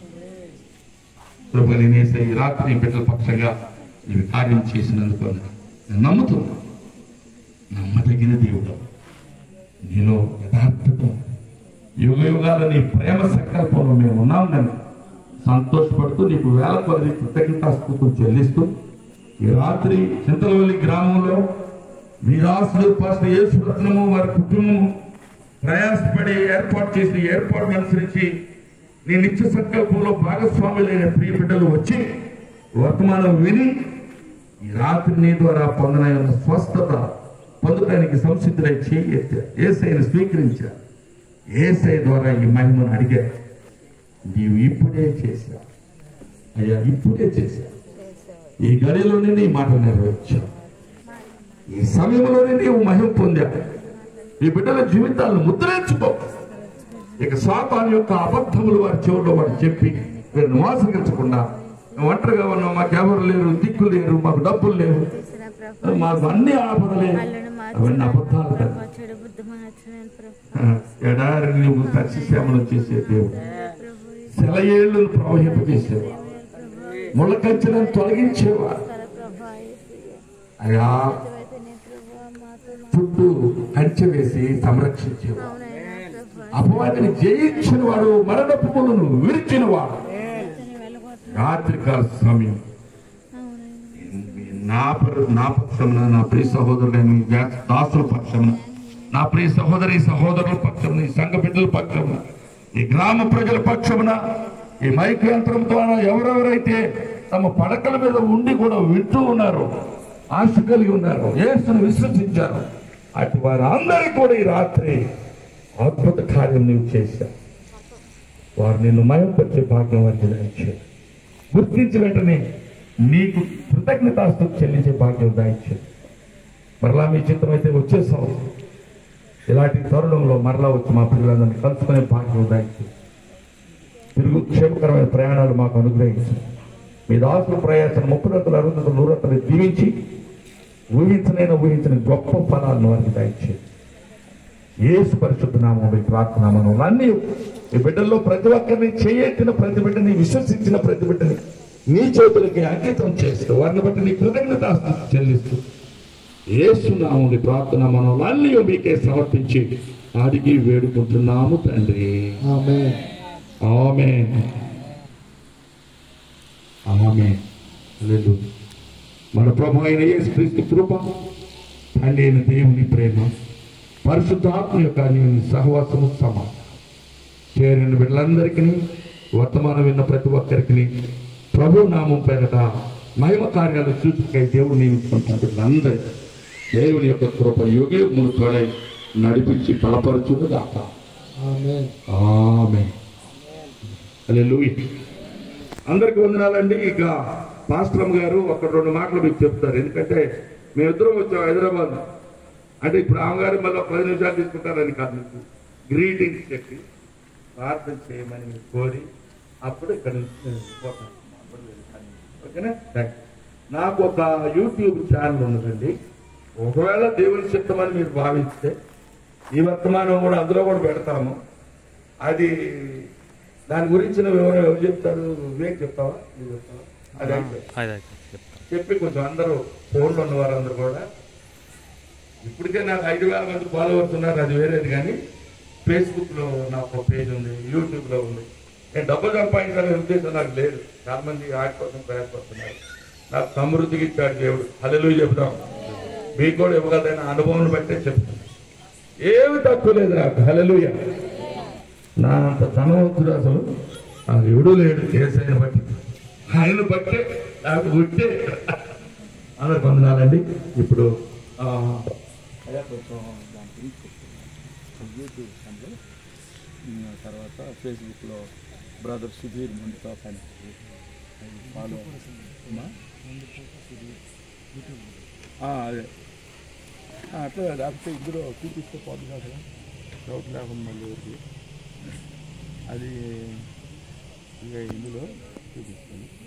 ప్రభు నేనేసే ఈ రాత్రి నీ బిడ్డల పక్షంగా నీవు కార్యం చేసినందుకు నేను నమ్ముతున్నాను నమ్మదగిన దేవుడు నీలో యథార్థత యుగ యుగాల నీ ప్రేమ సంకల్పంలో మేము ఉన్నాం నేను సంతోషపడుతూ నీకు వేల కొద్ది కృతజ్ఞతాస్తుతులు చెల్లిస్తూ ఈ రాత్రి చింతలవల్లి గ్రామంలో మీరాసులు పాస్టర్ యేసు రత్నము వారి కుటుంబము ప్రయాసపడి ఏర్పాటు చేసిన ఏర్పాటును అనుసరించి నీ నిత్య సంకల్పంలో భాగస్వాములైన ప్రియ బిడ్డలు వచ్చి వర్తమానం విని ఈ రాత్రి నీ ద్వారా పొందనైన స్వస్థత పొందడానికి సంసిద్ధులై చేయెత్తారు ఏసైని స్వీకరించారు ఏసై ద్వారా ఈ మహిమను అడిగారు నీవు ఇప్పుడే చేశావు అయ్యా ఇప్పుడే చేశావు ఈ గడిలోనే నీ మాట నెరవేర్చావు ఈ సమయంలోనే నీవు మహిమ పొందావు ఈ బిడ్డల జీవితాలను ముద్రించుకో ఇక సాతాన్ యొక్క అబద్ధములు వారి చెవుల్లో వాడు చెప్పి వీరిని మోసగించకుండా మేము ఒంటరిగా ఉన్నాం మాకు ఎవరు లేరు దిక్కు లేరు మాకు డబ్బులు లేవు మాకు అన్ని ఆపదలే అవన్నీ అబద్ధాలు కదా చెడు బుద్ధి మార్చలేను ప్రభు ఆ, ఎడారి నువ్వు సస్యశ్యామలం చేసే దేవుడు సెలయేళ్లను ప్రవహింపజేసేవా ముళ్ళ కంచెలను తొలగించేవా ప్రభా యేసయ్య. అయా అయితే నీ ప్రభా మాతో మా- చుట్టూ కంచె వేసి సంరక్షించేవా అవునైనా ప్రభా అపవాదిని జయించిన వాడు మరణపు పులను విరిచిన వాడు ఇతని వెళ్ళగొట్టు రాత్రికాల సమయం అవునైనా నా పరు నా పక్షమున నా ప్రియ సహోదరులైన ఈ దా- దాసుల పక్షమున నా ప్రియ సహోదరి సహోదరుల పక్షమున ఈ సంఘ బిడ్డల పక్షమున ఈ గ్రామ ప్రజల పక్షమున ఈ మైక్ యంత్రం ద్వారా ఎవరెవరైతే తమ పడకల మీద ఉండి కూడా వింటూ ఉన్నారో ఆశ కలిగి ఉన్నారు యేసును విశ్వసించారు అటు వారు అందరికీ కూడా ఈ రాత్రి అద్భుత కార్యం నీవు చేశావు వారు నిన్ను మయంపరిచే భాగ్యం వారికి దయచేయి గుర్తించి వెంటనే నీకు కృతజ్ఞతాస్తు చెల్లించే భాగ్యం దాయించాడు మరలా మీ చిత్రం అయితే వచ్చే సంవత్సరం ఇలాంటి తరుణంలో మరలా వచ్చి మా పిల్లలందరినీ కలుసుకునే భాగ్యం దాయించాడు తిరుగు క్షేమకరమైన ప్రయాణాలు మాకు అనుగ్రహించు మీ దాసుల ప్రయాసం ముప్పదంతలు అరుదంతలు నూరంతలు దీవించి ఊహించనైనా ఊహించిన గొప్ప ఫలాలను వారికి దాయించేది ఏసు పరిశుద్ధ నామం ప్రార్థన మనం అన్ని ఈ బిడ్డల్లో ప్రతి ఒక్కరిని చేయెత్తిన ప్రతి బిడ్డని విశ్వసించిన ప్రతి బిడ్డని నీ చేతులకి అంకితం చేస్తూ వారిని బట్టి నీ కృతజ్ఞత చెల్లిస్తూ ఏసు నామం ప్రార్థన మనం అన్ని మీకే సమర్పించి అడిగి వేడుకుంటున్నాము తండ్రి ఆమె ఆమె ఆమె హల్లెలూయా. మన ప్రభు అయిన యేసుక్రీస్తు కృప తండ్రి అయిన దేవుని ప్రేమ పరిశుద్ధాత్మ యొక్క అన్యోన్య సహవాసము సమా చేరిన బిడ్డలందరికీ వర్తమానం విన్న ప్రతి ఒక్కరికి ప్రభు నామం పేరట మహిమ కార్యాలు చూసుకై దేవుడు నియమించుకుంటున్న బిడ్డలందరూ దేవుని యొక్క కృప యుగములు తోడై నడిపించి బలపరచును దాకా ఆమె ఆమె హల్లెలూయా అందరికి వందనాలండి ఇక పాస్టరమ్ గారు ఒక రెండు మాటలు మీకు చెప్తారు ఎందుకంటే మేమిద్దరం వచ్చాం హైదరాబాద్ అంటే ఇప్పుడు ఆమెగారు మళ్ళీ ఒక పది నిమిషాలు తీసుకుంటారని కాదు మీకు గ్రీటింగ్స్ చెప్పి ప్రార్థన చేయమని మీకు కోరి అప్పుడు ఇక్కడ నుంచి నేను పోతాను. ఓకేనా థాంక్ యూ. నాకు ఒక యూట్యూబ్ ఛానల్ ఉన్నదండి ఒకవేళ దేవుని చిత్తమని మీరు భావిస్తే ఈ వర్తమానం కూడా అందులో కూడా పెడతాము అది దాని గురించిన వివరం ఎవరు చెప్తారు వివేక్ చెప్తావా నువ్వు చెప్తావా అది అయిపోయింది. అది అయితే చెప్తాను చెప్పి కొంచెం అందరూ ఫోన్లో ఉన్న వారందరూ కూడా ఇప్పటికే నాకు ఐదు వేల మంది ఫాలోవర్స్ ఉన్నారు అది వేరేది కానీ ఫేస్బుక్లో నాకు ఒక పేజ్ ఉంది యూట్యూబ్లో ఉంది నేను డబ్బులు సంపాదించాలనే ఉద్దేశం నాకు లేదు చాలా మంది ఆటి కోసం ప్రయాసపడుతున్నారు నాకు సమృద్ధికి ఇచ్చాడు దేవుడు హల్లెలూయా చెబుతాం మీకు కూడా ఇవ్వగలదైన అనుభవం బట్టే చెప్తాను ఏమి తక్కువ లేదు నాకు హల్లెలూయ నా అంత ధనవంతుడు అసలు నాకు ఎవడూ లేడు ఏసైన బట్టి ఆయన బట్టే నాకు ఉంటే అందరు పొందనాలండి ఇప్పుడు ఆ, అయ్యా కొంచెం దాని గురించి యూట్యూబ్ ఛానల్ ఉమ్, తర్వాత ఫేస్బుక్లో బ్రదర్ సుధీర్ ముందుతో కానీ ఫాలో అమ్మా? ఆ, అదే ఆ, అట్లా లేకపోతే ఇందులో చూపిస్తే పోదు కదా డౌట్ లేకుండా మళ్ళీ ఎవరికి అది ఇక ఇందులో చూపిస్తాను